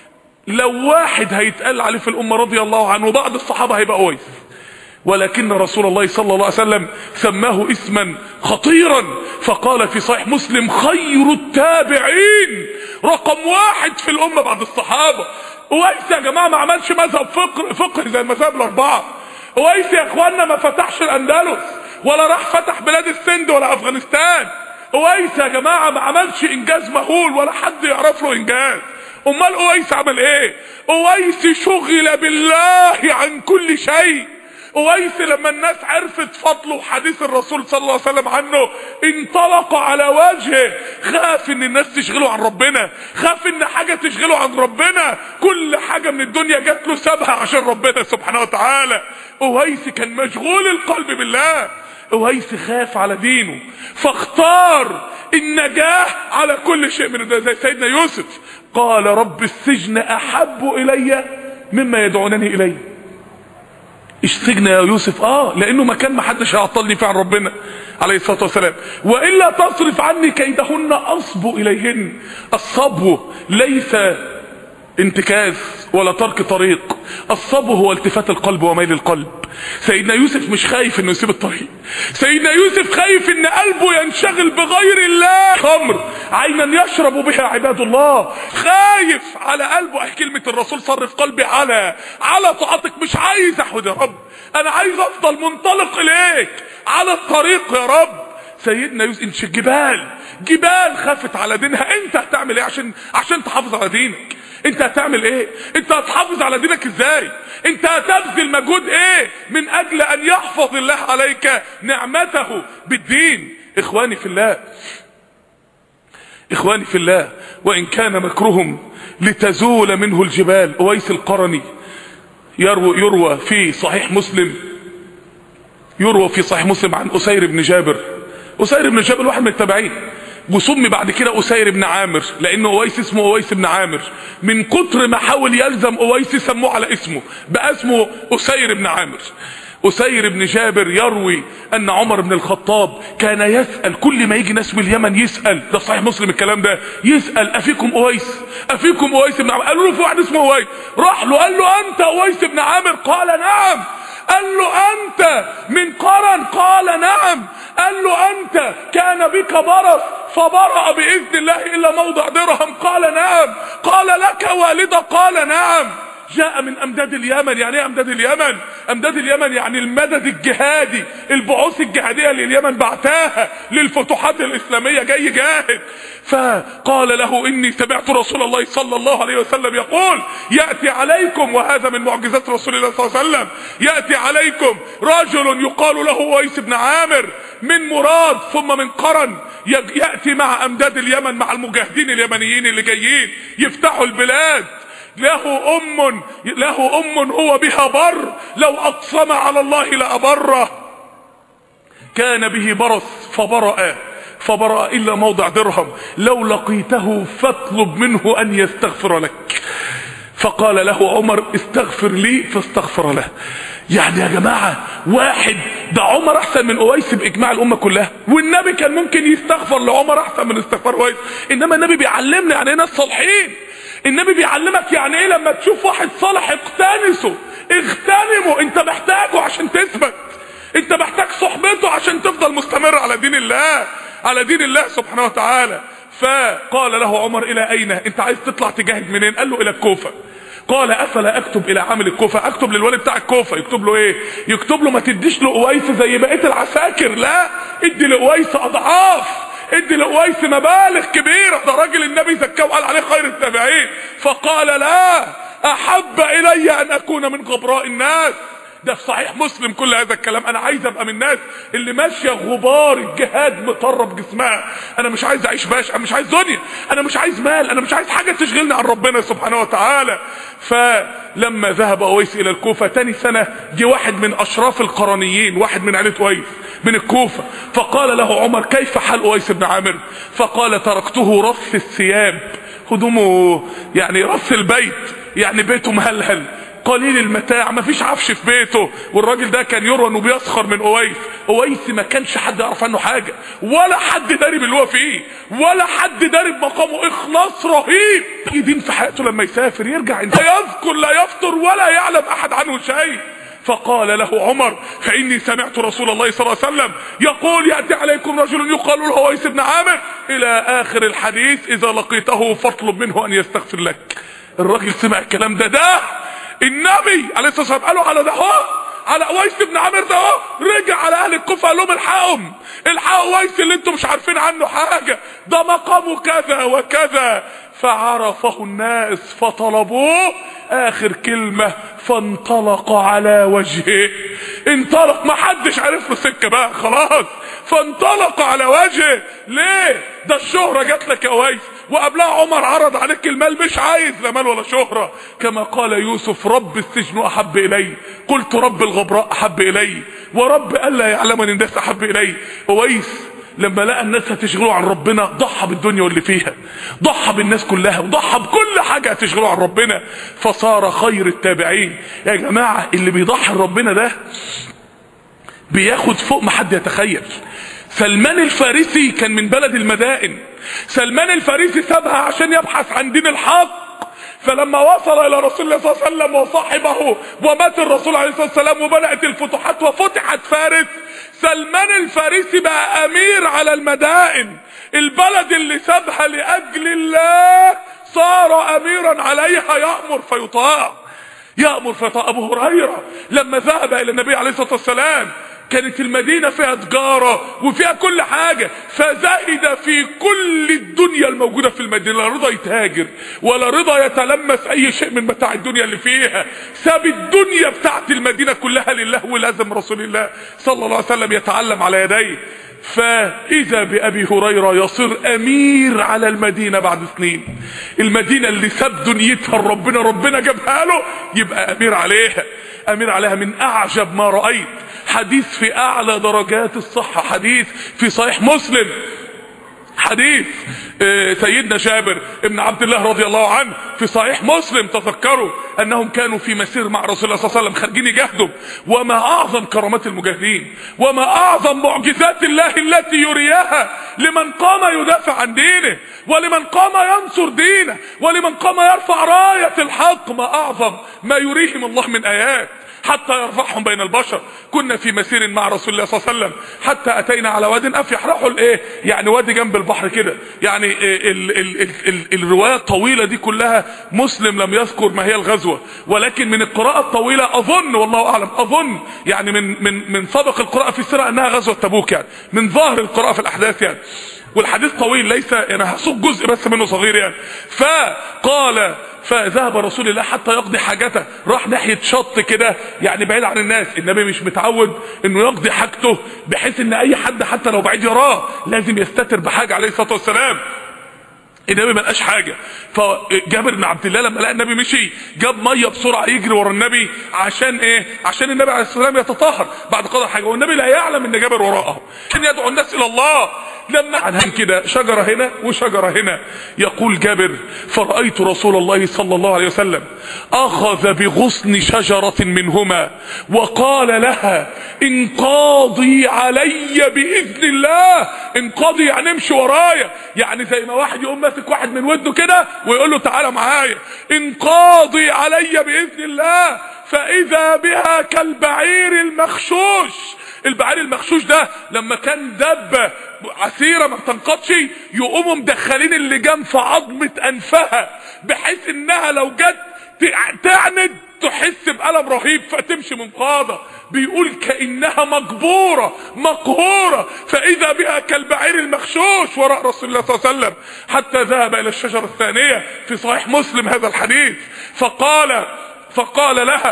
لو واحد هيتقال عليه في الامة رضي الله عنه وبعض الصحابة هيبقى كويس ولكن رسول الله صلى الله عليه وسلم سماه اسما خطيرا فقال في صحيح مسلم خير التابعين رقم واحد في الامة بعد الصحابة اويس يا جماعة ما عملش مذهب فقه فقه زي المذاهب الاربعة اويس يا اخوانا ما فتحش الاندلس ولا راح فتح بلاد السند ولا افغانستان اويس يا جماعة ما عملش انجاز مهول ولا حد يعرف له انجاز امال اويس عمل ايه اويس شغل بالله عن كل شيء اويس لما الناس عرفت فضله وحديث الرسول صلى الله عليه وسلم عنه انطلق على وجهه خاف ان الناس تشغله عن ربنا خاف ان حاجة تشغله عن ربنا كل حاجة من الدنيا جات له سابها عشان ربنا سبحانه وتعالى اويس كان مشغول القلب بالله اويس خاف على دينه فاختار النجاة على كل شيء من ده زي سيدنا يوسف قال رب السجن احب الي مما يدعونني اليه السجن يا يوسف اه لانه مكان ما حدش هيعطلني فيه عن ربنا عليه الصلاه والسلام والا تصرف عني كيدهن اصب اليهن الصبو ليس انتكاس ولا ترك طريق الصبر هو التفات القلب وميل القلب سيدنا يوسف مش خايف انه يسيب الطريق سيدنا يوسف خايف ان قلبه ينشغل بغير الله خمر عينا يشرب بها عباد الله خايف على قلبه اي كلمة الرسول صرف قلبي على على طاعتك مش عايز احود يا رب انا عايز افضل منطلق اليك على الطريق يا رب سيدنا يوسف انت جبال جبال خافت على دينها انت هتعمل ايه عشان عشان تحافظ على دينك انت هتعمل ايه انت هتحافظ على دينك ازاي انت هتبذل مجهود ايه من اجل ان يحفظ الله عليك نعمته بالدين اخواني في الله اخواني في الله وان كان مكرهم لتزول منه الجبال اويس القرني يروى, يروى في صحيح مسلم يروى في صحيح مسلم عن اسير بن جابر اسير بن جابر واحد من التابعين وسمي بعد كده اسير بن عامر لان اويس اسمه اويس بن عامر من كتر ما حاول يلزم اويس سموه على اسمه بقى اسمه اسير بن عامر أسير بن جابر يروي أن عمر بن الخطاب كان يسأل كل ما يجي ناس من اليمن يسأل ده صحيح مسلم الكلام ده يسأل أفيكم أويس أفيكم أويس بن عامر قالوا له في واحد اسمه أويس راح له قال له أنت أويس بن عامر قال نعم قال له أنت من قرن قال نعم قال له أنت كان بك برص فبرأ بإذن الله إلا موضع درهم قال نعم قال لك والدة قال نعم جاء من امداد اليمن يعني ايه امداد اليمن امداد اليمن يعني المدد الجهادي البعوث الجهاديه اللي اليمن بعتاها للفتوحات الاسلاميه جاي جاهد فقال له اني سمعت رسول الله صلى الله عليه وسلم يقول ياتي عليكم وهذا من معجزات رسول الله صلى الله عليه وسلم ياتي عليكم رجل يقال له ويس بن عامر من مراد ثم من قرن ياتي مع امداد اليمن مع المجاهدين اليمنيين اللي جايين يفتحوا البلاد له ام له ام هو بها بر لو اقسم على الله لابره كان به برص فبرأ فبرأ الا موضع درهم لو لقيته فاطلب منه ان يستغفر لك فقال له عمر استغفر لي فاستغفر له يعني يا جماعة واحد ده عمر احسن من اويس باجماع الامة كلها والنبي كان ممكن يستغفر لعمر احسن من استغفار اويس انما النبي بيعلمنا يعني ايه ناس صالحين النبي بيعلمك يعني ايه لما تشوف واحد صالح اقتنسه اغتنمه انت محتاجه عشان تثبت انت محتاج صحبته عشان تفضل مستمر على دين الله على دين الله سبحانه وتعالى فقال له عمر الى اين انت عايز تطلع تجاهد منين قال له الى الكوفة قال افلا اكتب الى عامل الكوفة اكتب للولي بتاع الكوفة يكتب له ايه يكتب له ما تديش له قويس زي بقية العساكر لا ادي لقويس اضعاف ادي لقويس مبالغ كبيرة ده راجل النبي زكاه وقال عليه خير التابعين فقال لا احب الي ان اكون من غبراء الناس ده في صحيح مسلم كل هذا الكلام انا عايز ابقى من الناس اللي ماشيه غبار الجهاد مطرب جسمها انا مش عايز اعيش باش انا مش عايز دنيا انا مش عايز مال انا مش عايز حاجه تشغلني عن ربنا سبحانه وتعالى فلما ذهب اويس الى الكوفه تاني سنه جه واحد من اشراف القرنيين واحد من عيله اويس من الكوفه فقال له عمر كيف حال اويس بن عامر فقال تركته رص الثياب هدومه يعني رص البيت يعني بيته مهلهل قليل المتاع ما فيش عفش في بيته والراجل ده كان يروى انه بيسخر من اويس اويس ما كانش حد يعرف عنه حاجه ولا حد داري باللي هو فيه ولا حد داري بمقامه اخلاص رهيب يدين في حياته لما يسافر يرجع لا يذكر لا يفطر ولا يعلم احد عنه شيء فقال له عمر فاني سمعت رسول الله صلى الله عليه وسلم يقول ياتي عليكم رجل يقال له اويس بن عامر الى اخر الحديث اذا لقيته فاطلب منه ان يستغفر لك الراجل سمع الكلام ده ده النبي عليه الصلاه والسلام قالوا على ده هو على اويس بن عامر ده هو رجع على اهل الكوفه قال لهم الحقهم الحقوا اويس اللي انتم مش عارفين عنه حاجه ده مقامه كذا وكذا فعرفه الناس فطلبوه اخر كلمه فانطلق على وجهه انطلق ما حدش عرف له سكه بقى خلاص فانطلق على وجهه ليه ده الشهره جات لك يا اويس وقبلها عمر عرض عليك المال مش عايز لا مال ولا شهرة كما قال يوسف رب السجن أحب إلي قلت رب الغبراء أحب إلي ورب ألا يعلمني الناس أحب إلي وويس لما لقى الناس هتشغلوا عن ربنا ضحى بالدنيا واللي فيها ضحى بالناس كلها وضحى بكل حاجة هتشغلوا عن ربنا فصار خير التابعين يا جماعة اللي بيضحي ربنا ده بياخد فوق ما حد يتخيل سلمان الفارسي كان من بلد المدائن سلمان الفارسي سابها عشان يبحث عن دين الحق فلما وصل الى رسول الله صلى الله عليه وسلم وصاحبه ومات الرسول عليه الصلاه والسلام وبدات الفتوحات وفتحت فارس سلمان الفارسي بقى امير على المدائن البلد اللي سابها لاجل الله صار اميرا عليها يامر فيطاع يامر فيطاع ابو هريره لما ذهب الى النبي عليه الصلاه والسلام كانت المدينة فيها تجارة وفيها كل حاجة فزهد في كل الدنيا الموجودة في المدينة لا رضا يتهاجر ولا رضا يتلمس اي شيء من متاع الدنيا اللي فيها ساب الدنيا بتاعت المدينة كلها لله ولازم رسول الله صلى الله عليه وسلم يتعلم على يديه فاذا بابي هريرة يصير امير على المدينة بعد سنين المدينة اللي ساب دنيتها ربنا ربنا جابها له يبقى امير عليها امير عليها من اعجب ما رأيت حديث في اعلى درجات الصحة حديث في صحيح مسلم حديث سيدنا جابر ابن عبد الله رضي الله عنه في صحيح مسلم تذكروا انهم كانوا في مسير مع رسول الله صلى الله عليه وسلم خارجين يجاهدوا وما اعظم كرامات المجاهدين وما اعظم معجزات الله التي يريها لمن قام يدافع عن دينه ولمن قام ينصر دينه ولمن قام يرفع راية الحق ما اعظم ما يريهم الله من ايات حتى يرفعهم بين البشر كنا في مسير مع رسول الله صلى الله عليه وسلم حتى اتينا على واد افيح راحوا الايه يعني وادي جنب البحر كده يعني ال ال ال ال الروايه الطويله دي كلها مسلم لم يذكر ما هي الغزوه ولكن من القراءه الطويله اظن والله اعلم اظن يعني من من من سبق القراءه في السيره انها غزوه تبوك يعني من ظاهر القراءه في الاحداث يعني والحديث طويل ليس يعني هسوق جزء بس منه صغير يعني فقال فذهب رسول الله حتى يقضي حاجته راح ناحية شط كده يعني بعيد عن الناس النبي مش متعود انه يقضي حاجته بحيث ان اي حد حتى لو بعيد يراه لازم يستتر بحاجة عليه الصلاة والسلام النبي ما لقاش حاجه فجابر بن عبد الله لما لقى النبي مشي جاب ميه بسرعه يجري ورا النبي عشان ايه عشان النبي عليه الصلاه والسلام يتطهر بعد قضاء حاجه والنبي لا يعلم ان جابر وراءه كان يدعو الناس الى الله لما عنهم كده شجره هنا وشجره هنا يقول جابر فرايت رسول الله صلى الله عليه وسلم اخذ بغصن شجره منهما وقال لها انقاضي علي باذن الله انقاضي يعني امشي ورايا يعني زي ما واحد يقوم ماسك واحد من ودنه كده ويقول له تعالى معايا انقاضي علي باذن الله فاذا بها كالبعير المخشوش البعير المخشوش ده لما كان دبة عسيرة ما بتنقضش يقوموا مدخلين اللجام في عظمة انفها بحيث انها لو جت تعند تحس بألم رهيب فتمشي منقاضة بيقول كأنها مجبورة مقهورة فإذا بها كالبعير المخشوش وراء رسول الله صلى الله عليه وسلم حتى ذهب إلى الشجرة الثانية في صحيح مسلم هذا الحديث فقال فقال لها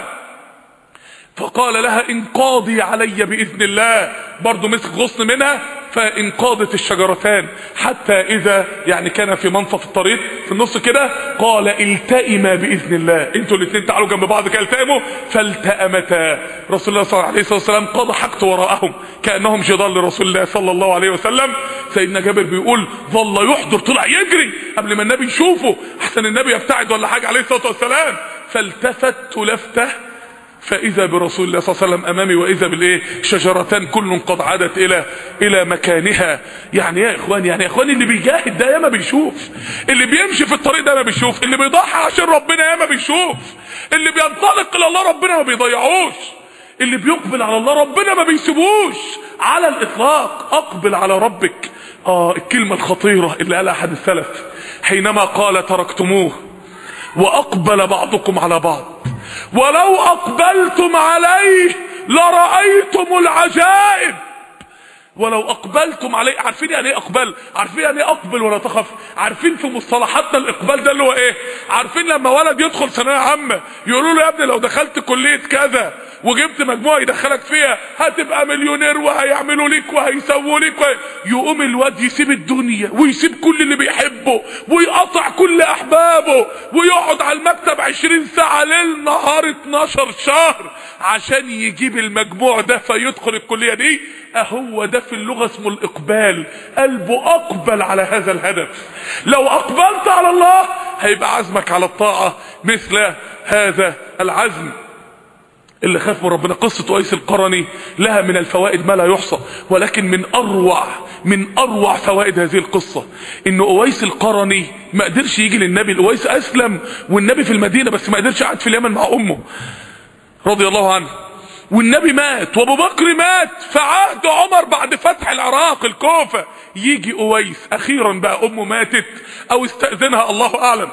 فقال لها انقاضي علي بإذن الله برضو مسك غصن منها فانقاضت الشجرتان حتى إذا يعني كان في منصف الطريق في النص كده قال التئما بإذن الله انتوا الاثنين تعالوا جنب بعض كده التئموا فالتأمتا رسول الله صلى الله عليه وسلم قضى حاجته وراءهم كأنهم جدال لرسول الله صلى الله عليه وسلم سيدنا جابر بيقول ظل يحضر طلع يجري قبل ما النبي يشوفه احسن النبي يبتعد ولا حاجة عليه الصلاة والسلام فالتفت لفته فاذا برسول الله صلى الله عليه وسلم امامي واذا بالايه شجرتان كل قد عادت الى الى مكانها يعني يا اخوان يعني يا اخوان اللي بيجاهد ده ياما بيشوف اللي بيمشي في الطريق ده ياما بيشوف اللي بيضحي عشان ربنا ياما بيشوف اللي بينطلق الى الله ربنا ما بيضيعوش اللي بيقبل على الله ربنا ما بيسيبوش على الاطلاق اقبل على ربك اه الكلمه الخطيره اللي قالها احد السلف حينما قال تركتموه واقبل بعضكم على بعض ولو اقبلتم عليه لرأيتم العجائب ولو اقبلتم عليه عارفين يعني ايه اقبل عارفين يعني ايه اقبل ولا تخف عارفين في مصطلحاتنا الاقبال ده اللي هو ايه عارفين لما ولد يدخل ثانويه عامه يقولوا له يا ابني لو دخلت كليه كذا وجبت مجموعه يدخلك فيها هتبقى مليونير وهيعملوا ليك وهيسووا ليك وهي... يقوم الواد يسيب الدنيا ويسيب كل اللي بيحبه ويقطع كل احبابه ويقعد على المكتب 20 ساعه ليل نهار 12 شهر عشان يجيب المجموع ده فيدخل الكليه دي اهو ده في اللغه اسمه الاقبال قلبه اقبل على هذا الهدف لو اقبلت على الله هيبقى عزمك على الطاعه مثل هذا العزم اللي خاف من ربنا قصة أويس القرني لها من الفوائد ما لا يحصى ولكن من أروع من أروع فوائد هذه القصة إن أويس القرني ما قدرش يجي للنبي أويس أسلم والنبي في المدينة بس ما قدرش قعد في اليمن مع أمه رضي الله عنه والنبي مات وابو بكر مات في عهد عمر بعد فتح العراق الكوفة يجي أويس أخيرا بقى أمه ماتت أو استأذنها الله أعلم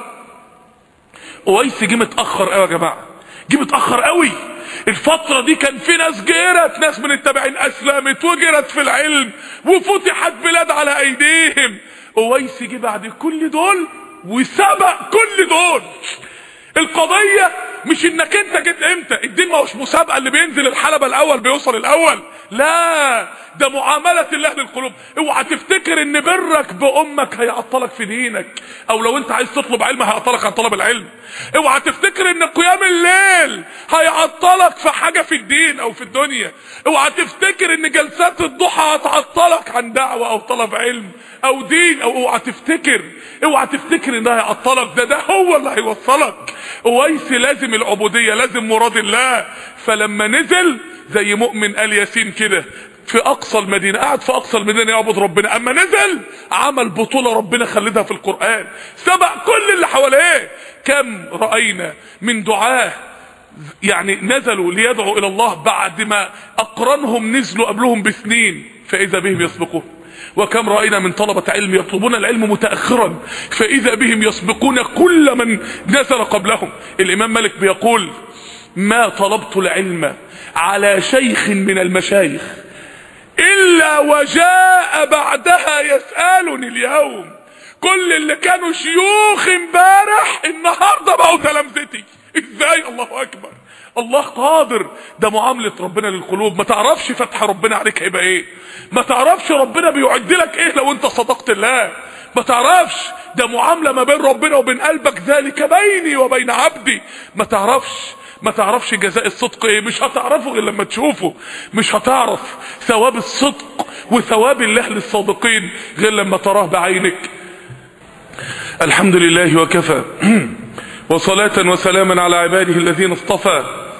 أويس جه متأخر قوي يا جماعة جه متأخر قوي الفترة دي كان في ناس جرت ناس من التابعين أسلمت وجرت في العلم وفتحت بلاد على أيديهم أويس جه بعد كل دول وسبق كل دول القضية مش انك انت جيت امتى الدين ما هوش مسابقة اللي بينزل الحلبة الاول بيوصل الاول لا ده معاملة الله للقلوب اوعى تفتكر ان برك بامك هيعطلك في دينك او لو انت عايز تطلب علم هيعطلك عن طلب العلم اوعى تفتكر ان قيام الليل هيعطلك في حاجة في الدين او في الدنيا اوعى تفتكر ان جلسات الضحى هتعطلك عن دعوة او طلب علم او دين او اوعى تفتكر اوعى تفتكر ان ده هيعطلك ده ده هو اللي هيوصلك اويس لازم العبودية لازم مراد الله فلما نزل زي مؤمن آل ياسين كده في اقصى المدينة قاعد في اقصى المدينة يعبد ربنا اما نزل عمل بطولة ربنا خلدها في القرآن سبق كل اللي حواليه كم رأينا من دعاه يعني نزلوا ليدعوا الى الله بعد ما اقرانهم نزلوا قبلهم بسنين فاذا بهم يسبقون وكم رأينا من طلبة علم يطلبون العلم متأخرا فإذا بهم يسبقون كل من نزل قبلهم الإمام مالك بيقول ما طلبت العلم على شيخ من المشايخ إلا وجاء بعدها يسألني اليوم كل اللي كانوا شيوخ امبارح النهارده بقوا تلامذتي ازاي الله اكبر الله قادر ده معاملة ربنا للقلوب ما تعرفش فتح ربنا عليك هيبقى ايه ما تعرفش ربنا بيعد لك ايه لو انت صدقت الله ما تعرفش ده معاملة ما بين ربنا وبين قلبك ذلك بيني وبين عبدي ما تعرفش ما تعرفش جزاء الصدق ايه مش هتعرفه غير لما تشوفه مش هتعرف ثواب الصدق وثواب الله للصادقين غير لما تراه بعينك الحمد لله وكفى وصلاة وسلاما على عباده الذين اصطفى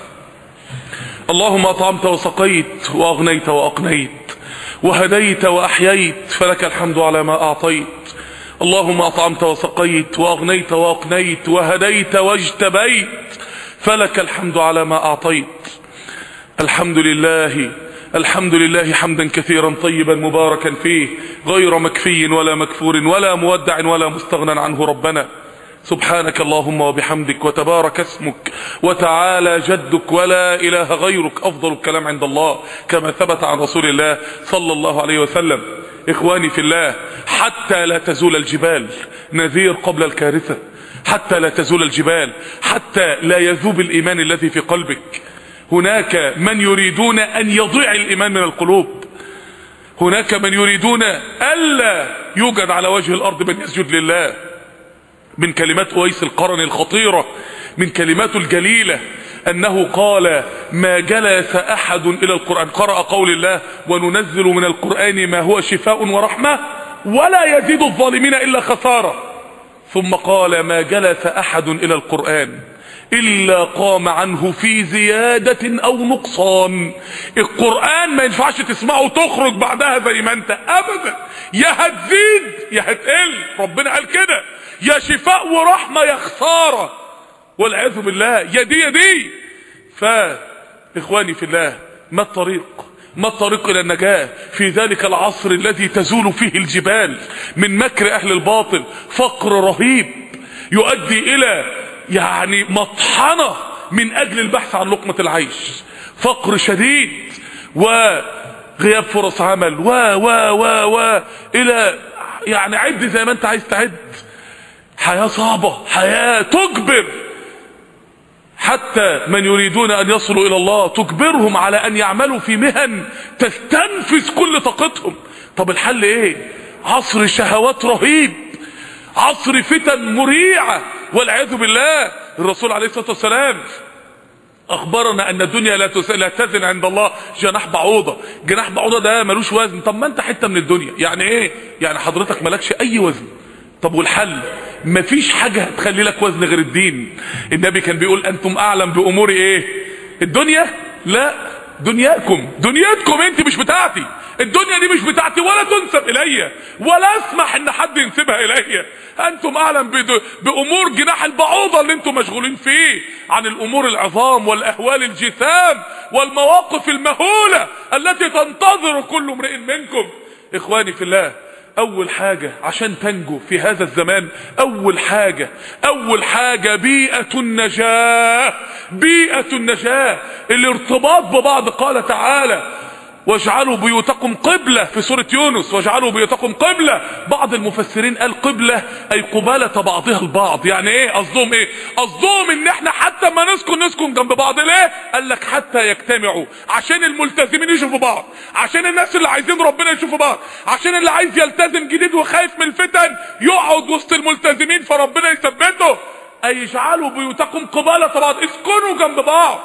اللهم أطعمت وسقيت وأغنيت وأقنيت وهديت وأحييت فلك الحمد على ما أعطيت اللهم أطعمت وسقيت وأغنيت وأقنيت وهديت واجتبيت فلك الحمد على ما أعطيت الحمد لله الحمد لله حمدا كثيرا طيبا مباركا فيه غير مكفي ولا مكفور ولا مودع ولا مستغنى عنه ربنا سبحانك اللهم وبحمدك وتبارك اسمك وتعالى جدك ولا إله غيرك أفضل الكلام عند الله كما ثبت عن رسول الله صلى الله عليه وسلم إخواني في الله حتى لا تزول الجبال نذير قبل الكارثة حتى لا تزول الجبال حتى لا يذوب الإيمان الذي في قلبك هناك من يريدون أن يضيع الإيمان من القلوب هناك من يريدون ألا يوجد على وجه الأرض من يسجد لله من كلمات أويس القرن الخطيرة من كلماته الجليلة أنه قال ما جلس أحد إلى القرآن قرأ قول الله وننزل من القرآن ما هو شفاء ورحمة ولا يزيد الظالمين إلا خسارة ثم قال ما جلس أحد إلى القرآن إلا قام عنه في زيادة أو نقصان القرآن ما ينفعش تسمعه وتخرج بعدها زي ما أنت أبدا يا هتزيد يا هتقل ربنا قال كده يا شفاء ورحمة يا خسارة والعياذ بالله يا دي يا دي فإخواني في الله ما الطريق ما الطريق إلى النجاة في ذلك العصر الذي تزول فيه الجبال من مكر أهل الباطل فقر رهيب يؤدي إلى يعني مطحنة من أجل البحث عن لقمة العيش فقر شديد وغياب فرص عمل و و و و إلى يعني عد زي ما أنت عايز تعد حياة صعبة حياة تجبر حتى من يريدون أن يصلوا إلى الله تجبرهم على أن يعملوا في مهن تستنفذ كل طاقتهم طب الحل إيه عصر شهوات رهيب عصر فتن مريعة والعياذ بالله الرسول عليه الصلاة والسلام اخبرنا ان الدنيا لا لا تزن عند الله جناح بعوضه جناح بعوضه ده ملوش وزن طب ما انت حته من الدنيا يعني ايه يعني حضرتك مالكش اي وزن طب والحل مفيش حاجه هتخلي لك وزن غير الدين النبي كان بيقول انتم اعلم بامور ايه الدنيا لا دنياكم دنيتكم انت مش بتاعتي الدنيا دي مش بتاعتي ولا تنسب الي ولا اسمح ان حد ينسبها الي انتم اعلم بد- بامور جناح البعوضه اللي انتم مشغولين فيه عن الامور العظام والاهوال الجسام والمواقف المهوله التي تنتظر كل امرئ منكم اخواني في الله اول حاجة عشان تنجو في هذا الزمان اول حاجة اول حاجة بيئة النجاة بيئة النجاة الارتباط ببعض قال تعالى واجعلوا بيوتكم قبلة في سورة يونس واجعلوا بيوتكم قبلة بعض المفسرين قال قبلة اي قبالة بعضها البعض يعني ايه قصدهم ايه قصدهم ان احنا حتى ما نسكن نسكن جنب بعض ليه قال لك حتى يجتمعوا عشان الملتزمين يشوفوا بعض عشان الناس اللي عايزين ربنا يشوفوا بعض عشان اللي عايز يلتزم جديد وخايف من الفتن يقعد وسط الملتزمين فربنا يثبته اي اجعلوا بيوتكم قبالة بعض اسكنوا جنب بعض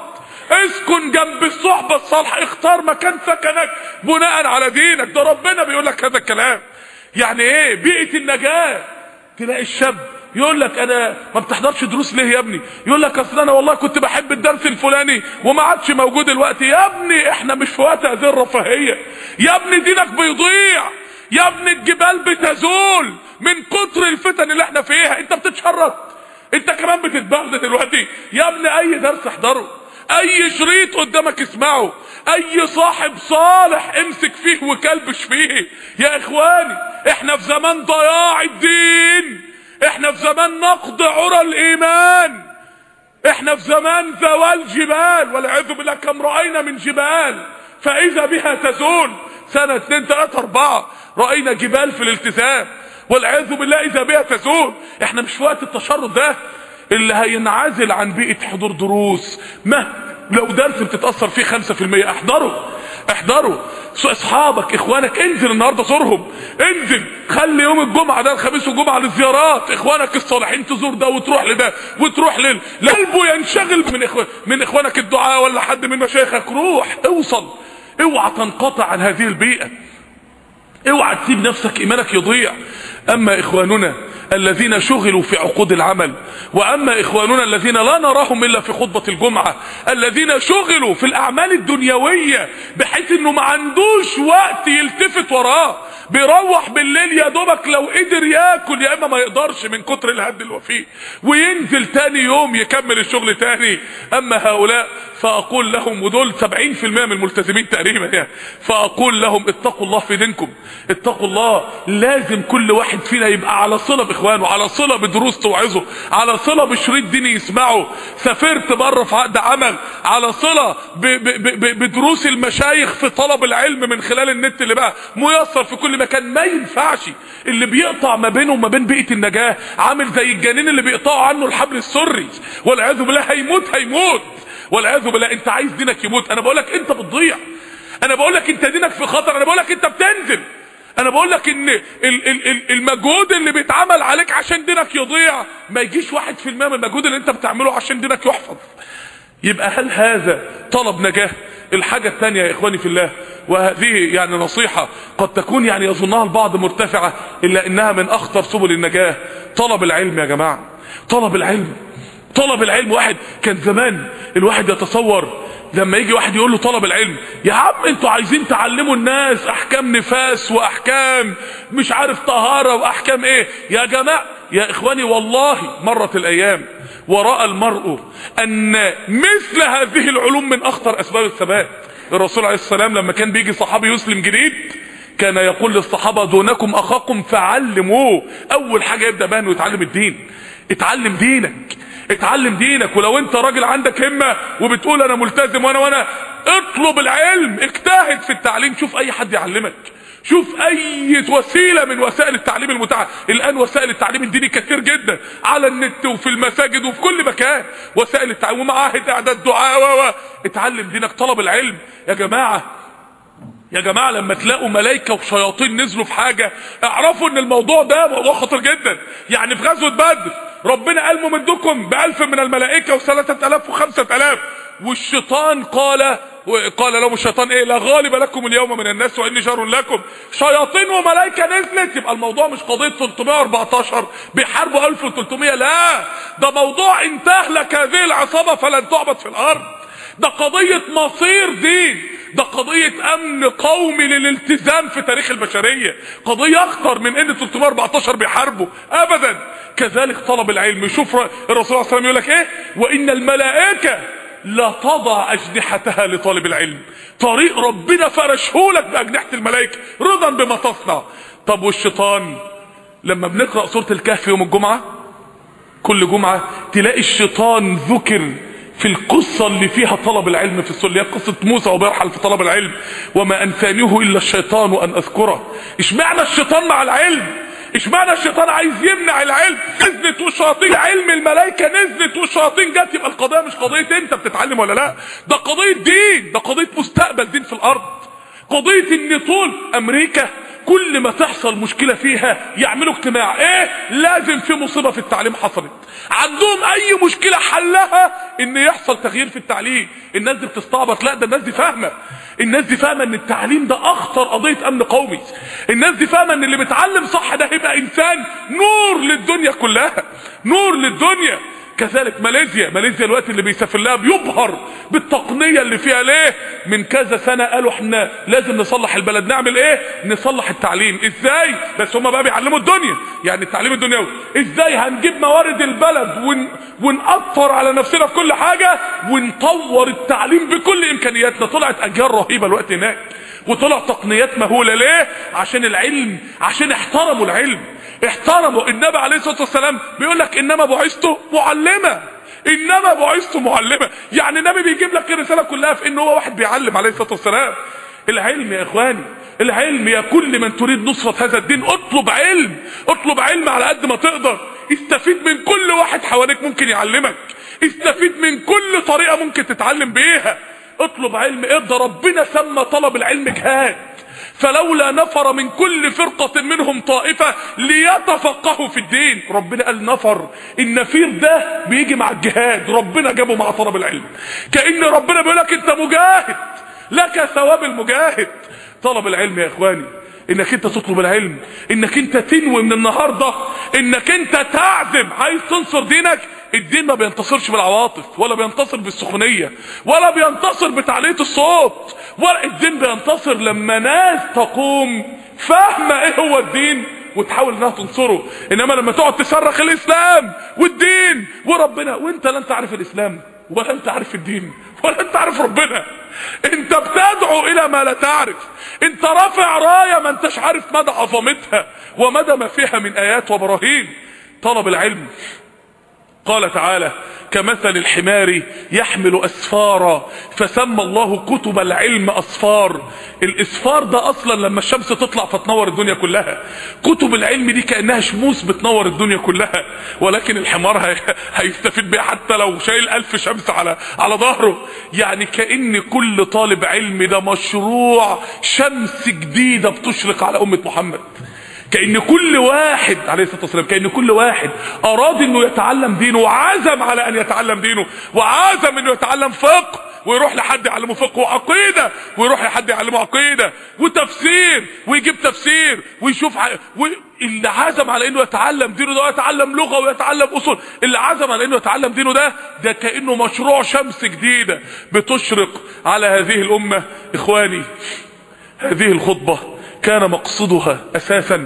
اسكن جنب الصحبة الصالحة اختار مكان سكنك بناء على دينك ده ربنا بيقول لك هذا الكلام يعني ايه بيئة النجاة تلاقي الشاب يقول لك انا ما بتحضرش دروس ليه يا ابني يقول لك اصل انا والله كنت بحب الدرس الفلاني وما عادش موجود الوقت يا ابني احنا مش في وقت هذه الرفاهيه يا ابني دينك بيضيع يا ابني الجبال بتزول من كتر الفتن اللي احنا فيها انت بتتشرط انت كمان بتتبغدى دلوقتي يا ابني اي درس احضره اي شريط قدامك اسمعه اي صاحب صالح امسك فيه وكلبش فيه يا اخواني احنا في زمان ضياع الدين احنا في زمان نقض عرى الايمان احنا في زمان زوال جبال والعياذ بالله كم راينا من جبال فاذا بها تزول سنه اتنين تلاته اربعه راينا جبال في الالتزام والعياذ بالله اذا بها تزول احنا مش في وقت التشرد ده اللي هينعزل عن بيئه حضور دروس ما لو درس بتتاثر فيه 5% احضره احضره اصحابك اخوانك انزل النهارده زورهم انزل خلي يوم الجمعه ده الخميس والجمعه للزيارات اخوانك الصالحين تزور ده وتروح لده وتروح لل قلبه ينشغل من إخوان من اخوانك الدعاء ولا حد من مشايخك روح اوصل اوعى تنقطع عن هذه البيئه اوعى تسيب نفسك ايمانك يضيع اما اخواننا الذين شغلوا في عقود العمل واما اخواننا الذين لا نراهم الا في خطبة الجمعة الذين شغلوا في الاعمال الدنيوية بحيث انه ما عندوش وقت يلتفت وراه بيروح بالليل يا دوبك لو قدر ياكل يا اما ما يقدرش من كتر الهد اللي هو فيه وينزل تاني يوم يكمل الشغل تاني اما هؤلاء فاقول لهم ودول 70% من الملتزمين تقريبا يعني فاقول لهم اتقوا الله في دينكم اتقوا الله لازم كل واحد فينا يبقى على صله باخوانه على صله بدروس توعظه على صله بشريط ديني يسمعه سافرت بره في عقد عمل على صله ب ب ب بدروس المشايخ في طلب العلم من خلال النت اللي بقى ميسر في كل مكان ما ينفعش اللي بيقطع ما بينه وما بين بيئه النجاه عامل زي الجنين اللي بيقطعوا عنه الحبل السري والعياذ بالله هيموت هيموت والعياذ بالله انت عايز دينك يموت انا بقول لك انت بتضيع انا بقول لك انت دينك في خطر انا بقول لك انت بتنزل انا بقول لك ان ال ال ال المجهود اللي بيتعمل عليك عشان دينك يضيع ما يجيش واحد في المية من المجهود اللي انت بتعمله عشان دينك يحفظ يبقى هل هذا طلب نجاة الحاجة الثانية يا اخواني في الله وهذه يعني نصيحة قد تكون يعني يظنها البعض مرتفعة الا انها من اخطر سبل النجاة طلب العلم يا جماعة طلب العلم طلب العلم واحد كان زمان الواحد يتصور لما يجي واحد يقول له طلب العلم يا عم انتوا عايزين تعلموا الناس احكام نفاس واحكام مش عارف طهارة واحكام ايه يا جماعة يا اخواني والله مرت الايام ورأى المرء ان مثل هذه العلوم من اخطر اسباب الثبات الرسول عليه السلام لما كان بيجي صحابي يسلم جديد كان يقول للصحابة دونكم اخاكم فعلموه اول حاجة يبدأ بها انه يتعلم الدين اتعلم دينك اتعلم دينك ولو انت راجل عندك همة وبتقول انا ملتزم وانا وانا اطلب العلم اجتهد في التعليم شوف اي حد يعلمك شوف اي وسيلة من وسائل التعليم المتاحة الان وسائل التعليم الديني كتير جدا على النت وفي المساجد وفي كل مكان وسائل التعليم ومعاهد اعداد دعاء و اتعلم دينك طلب العلم يا جماعة يا جماعة لما تلاقوا ملايكة وشياطين نزلوا في حاجة اعرفوا ان الموضوع ده موضوع خطر جدا يعني في غزوة بدر ربنا قال ممدكم بألف من الملائكة وثلاثة ألاف وخمسة ألاف والشيطان قال قال لهم الشيطان ايه لا غالب لكم اليوم من الناس واني شر لكم شياطين وملائكه نزلت يبقى الموضوع مش قضيه 314 بيحاربوا 1300 لا ده موضوع ان تهلك هذه العصابه فلن تعبد في الارض ده قضية مصير دين ده قضية امن قومي للالتزام في تاريخ البشرية قضية اخطر من ان 314 بيحاربوا ابدا كذلك طلب العلم شوف الرسول صلى الله عليه وسلم يقول لك ايه وان الملائكة لا تضع اجنحتها لطالب العلم طريق ربنا فرشهولك باجنحة الملائكة رضا بما تصنع طب والشيطان لما بنقرأ سورة الكهف يوم الجمعة كل جمعة تلاقي الشيطان ذكر في القصة اللي فيها طلب العلم في السورة اللي هي قصة موسى وبيرحل في طلب العلم وما أنسانيه إلا الشيطان أن أذكره اشمعنى الشيطان مع العلم اشمعنى الشيطان عايز يمنع العلم نزلت والشياطين علم الملائكة نزلت والشياطين جت يبقى القضية مش قضية انت بتتعلم ولا لا ده قضية دين ده قضية مستقبل دين في الارض قضية ان طول امريكا كل ما تحصل مشكلة فيها يعملوا اجتماع ايه لازم في مصيبة في التعليم حصلت عندهم اي مشكلة حلها ان يحصل تغيير في التعليم الناس دي بتستعبط لا ده الناس دي فاهمة الناس دي فاهمة ان التعليم ده اخطر قضية امن قومي الناس دي فاهمة ان اللي بيتعلم صح ده هيبقى انسان نور للدنيا كلها نور للدنيا كذلك ماليزيا ماليزيا الوقت اللي بيسافر لها بيبهر بالتقنية اللي فيها ليه من كذا سنة قالوا احنا لازم نصلح البلد نعمل ايه نصلح التعليم ازاي بس هم بقى بيعلموا الدنيا يعني التعليم الدنيوي ازاي هنجيب موارد البلد ون... ونأثر على نفسنا في كل حاجة ونطور التعليم بكل امكانياتنا طلعت اجيال رهيبة الوقت هناك وطلع تقنيات مهولة ليه عشان العلم عشان احترموا العلم احترموا النبي عليه الصلاة والسلام بيقول لك انما بعثت معلمة انما بعثت معلمة يعني النبي بيجيب لك الرسالة كلها في ان هو واحد بيعلم عليه الصلاة والسلام العلم يا اخواني العلم يا كل من تريد نصرة هذا الدين اطلب علم اطلب علم على قد ما تقدر استفيد من كل واحد حواليك ممكن يعلمك استفيد من كل طريقة ممكن تتعلم بيها اطلب علم اقدر ربنا سمى طلب العلم جهاد فلولا نفر من كل فرقة منهم طائفة ليتفقهوا في الدين ربنا قال نفر النفير ده بيجي مع الجهاد ربنا جابه مع طلب العلم كأن ربنا بيقول لك انت مجاهد لك ثواب المجاهد طلب العلم يا اخواني انك انت تطلب العلم انك انت تنوي من النهاردة انك انت تعزم عايز تنصر دينك الدين ما بينتصرش بالعواطف ولا بينتصر بالسخونية ولا بينتصر بتعلية الصوت ولا الدين بينتصر لما ناس تقوم فاهمة ايه هو الدين وتحاول انها تنصره انما لما تقعد تصرخ الاسلام والدين وربنا وانت لا انت عارف الاسلام ولا انت عارف الدين ولا انت عارف ربنا انت بتدعو الى ما لا تعرف انت رافع راية ما انتش عارف مدى عظمتها ومدى ما فيها من ايات وبراهين طلب العلم قال تعالى كمثل الحمار يحمل أسفارا فسمى الله كتب العلم أصفار الإسفار ده أصلا لما الشمس تطلع فتنور الدنيا كلها كتب العلم دي كأنها شموس بتنور الدنيا كلها ولكن الحمار هي... هيستفيد بيها حتى لو شايل ألف شمس على على ظهره يعني كأن كل طالب علم ده مشروع شمس جديدة بتشرق على أمة محمد كأن كل واحد عليه الصلاة والسلام كأن كل واحد أراد أنه يتعلم دينه وعزم على أن يتعلم دينه وعزم أنه يتعلم فقه ويروح لحد يعلمه فقه وعقيدة ويروح لحد يعلمه عقيدة وتفسير ويجيب تفسير ويشوف ع... و... اللي عزم على انه يتعلم دينه ده ويتعلم لغة ويتعلم اصول اللي عزم على انه يتعلم دينه ده ده كأنه مشروع شمس جديدة بتشرق على هذه الامة اخواني هذه الخطبة كان مقصدها اساسا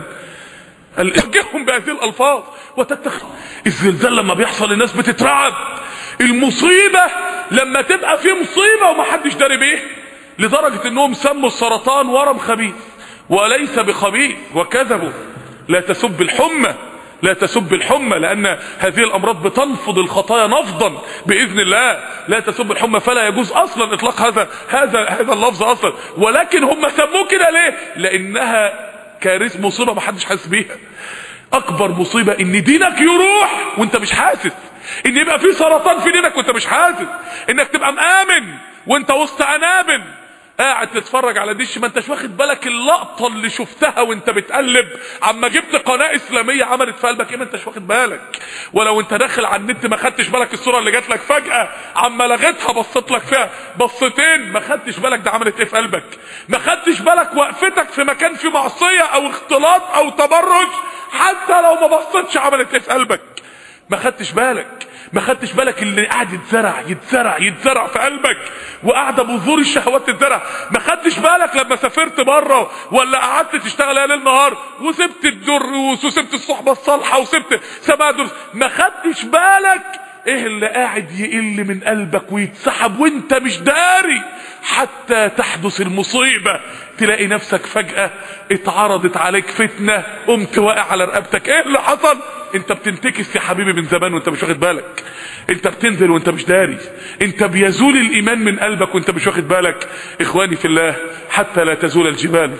الارجعهم بهذه الالفاظ وتتخذ الزلزال لما بيحصل الناس بتترعب المصيبة لما تبقى في مصيبة ومحدش داري بيه لدرجة انهم سموا السرطان ورم خبيث وليس بخبيث وكذبوا لا تسب الحمى لا تسب الحمى لان هذه الامراض بتنفض الخطايا نفضا باذن الله لا تسب الحمى فلا يجوز اصلا اطلاق هذا هذا هذا اللفظ اصلا ولكن هم سموه كده ليه لانها كارثه مصيبه ما حدش حاسس بيها اكبر مصيبه ان دينك يروح وانت مش حاسس ان يبقى في سرطان في دينك وانت مش حاسس انك تبقى مآمن وانت وسط عنابل قاعد تتفرج على ديش ما انتش واخد بالك اللقطة اللي شفتها وانت بتقلب عما جبت قناة اسلامية عملت في قلبك ايه ما انتش واخد بالك ولو انت داخل على النت ما خدتش بالك الصورة اللي جات لك فجأة عما لغيتها بصيت لك فيها بصتين ما خدتش بالك ده عملت ايه في قلبك ما خدتش بالك وقفتك في مكان فيه معصية او اختلاط او تبرج حتى لو ما بصيتش عملت ايه في قلبك ما خدتش بالك ما خدتش بالك اللي قاعد يتزرع يتزرع يتزرع في قلبك وقاعده بذور الشهوات تتزرع ما خدتش بالك لما سافرت بره ولا قعدت تشتغل ليل نهار وسبت الدروس وسبت الصحبه الصالحه وسبت سماع دروس ما خدتش بالك ايه اللي قاعد يقل من قلبك ويتسحب وانت مش داري حتى تحدث المصيبة تلاقي نفسك فجأة اتعرضت عليك فتنة قمت واقع على رقبتك ايه اللي حصل انت بتنتكس يا حبيبي من زمان وانت مش واخد بالك انت بتنزل وانت مش داري انت بيزول الايمان من قلبك وانت مش واخد بالك اخواني في الله حتى لا تزول الجبال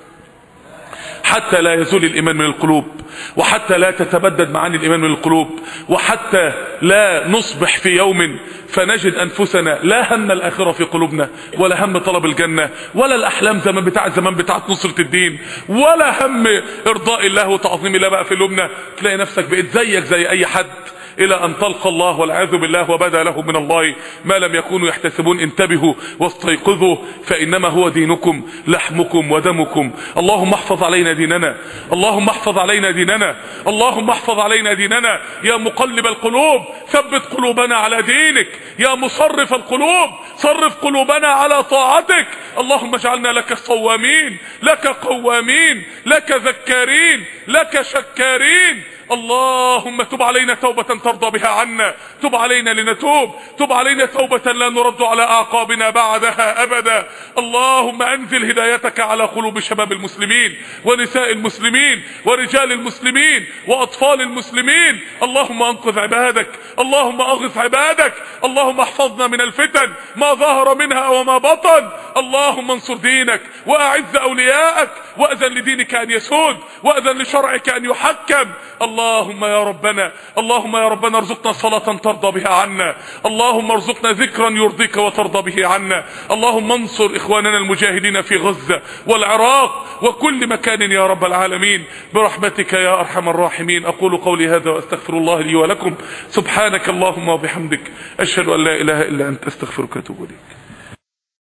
حتى لا يزول الإيمان من القلوب وحتى لا تتبدد معاني الإيمان من القلوب وحتى لا نصبح في يوم فنجد أنفسنا لا هم الآخرة في قلوبنا ولا هم طلب الجنة ولا الأحلام زمان بتاع زمان بتاعت نصرة الدين ولا هم إرضاء الله وتعظيم الله بقى في قلوبنا تلاقي نفسك بقيت زيك زي أي حد الى ان تلقى الله والعياذ بالله وبدا لهم من الله ما لم يكونوا يحتسبون انتبهوا واستيقظوا فانما هو دينكم لحمكم ودمكم اللهم احفظ علينا ديننا اللهم احفظ علينا ديننا اللهم احفظ علينا ديننا يا مقلب القلوب ثبت قلوبنا على دينك يا مصرف القلوب صرف قلوبنا على طاعتك اللهم اجعلنا لك صوامين لك قوامين لك ذكارين لك شكارين اللهم تب علينا توبة ترضى بها عنا تب علينا لنتوب تب علينا توبة لا نرد على أعقابنا بعدها أبدا اللهم أنزل هدايتك على قلوب شباب المسلمين ونساء المسلمين ورجال المسلمين وأطفال المسلمين اللهم أنقذ عبادك اللهم أغث عبادك اللهم احفظنا من الفتن ما ظهر منها وما بطن اللهم انصر دينك وأعز أولياءك وأذن لدينك أن يسود وأذن لشرعك أن يحكم اللهم يا ربنا اللهم يا ربنا ارزقنا صلاة ترضى بها عنا اللهم ارزقنا ذكرا يرضيك وترضى به عنا اللهم انصر اخواننا المجاهدين في غزة والعراق وكل مكان يا رب العالمين برحمتك يا ارحم الراحمين اقول قولي هذا واستغفر الله لي ولكم سبحانك اللهم وبحمدك اشهد ان لا اله الا انت استغفرك واتوب اليك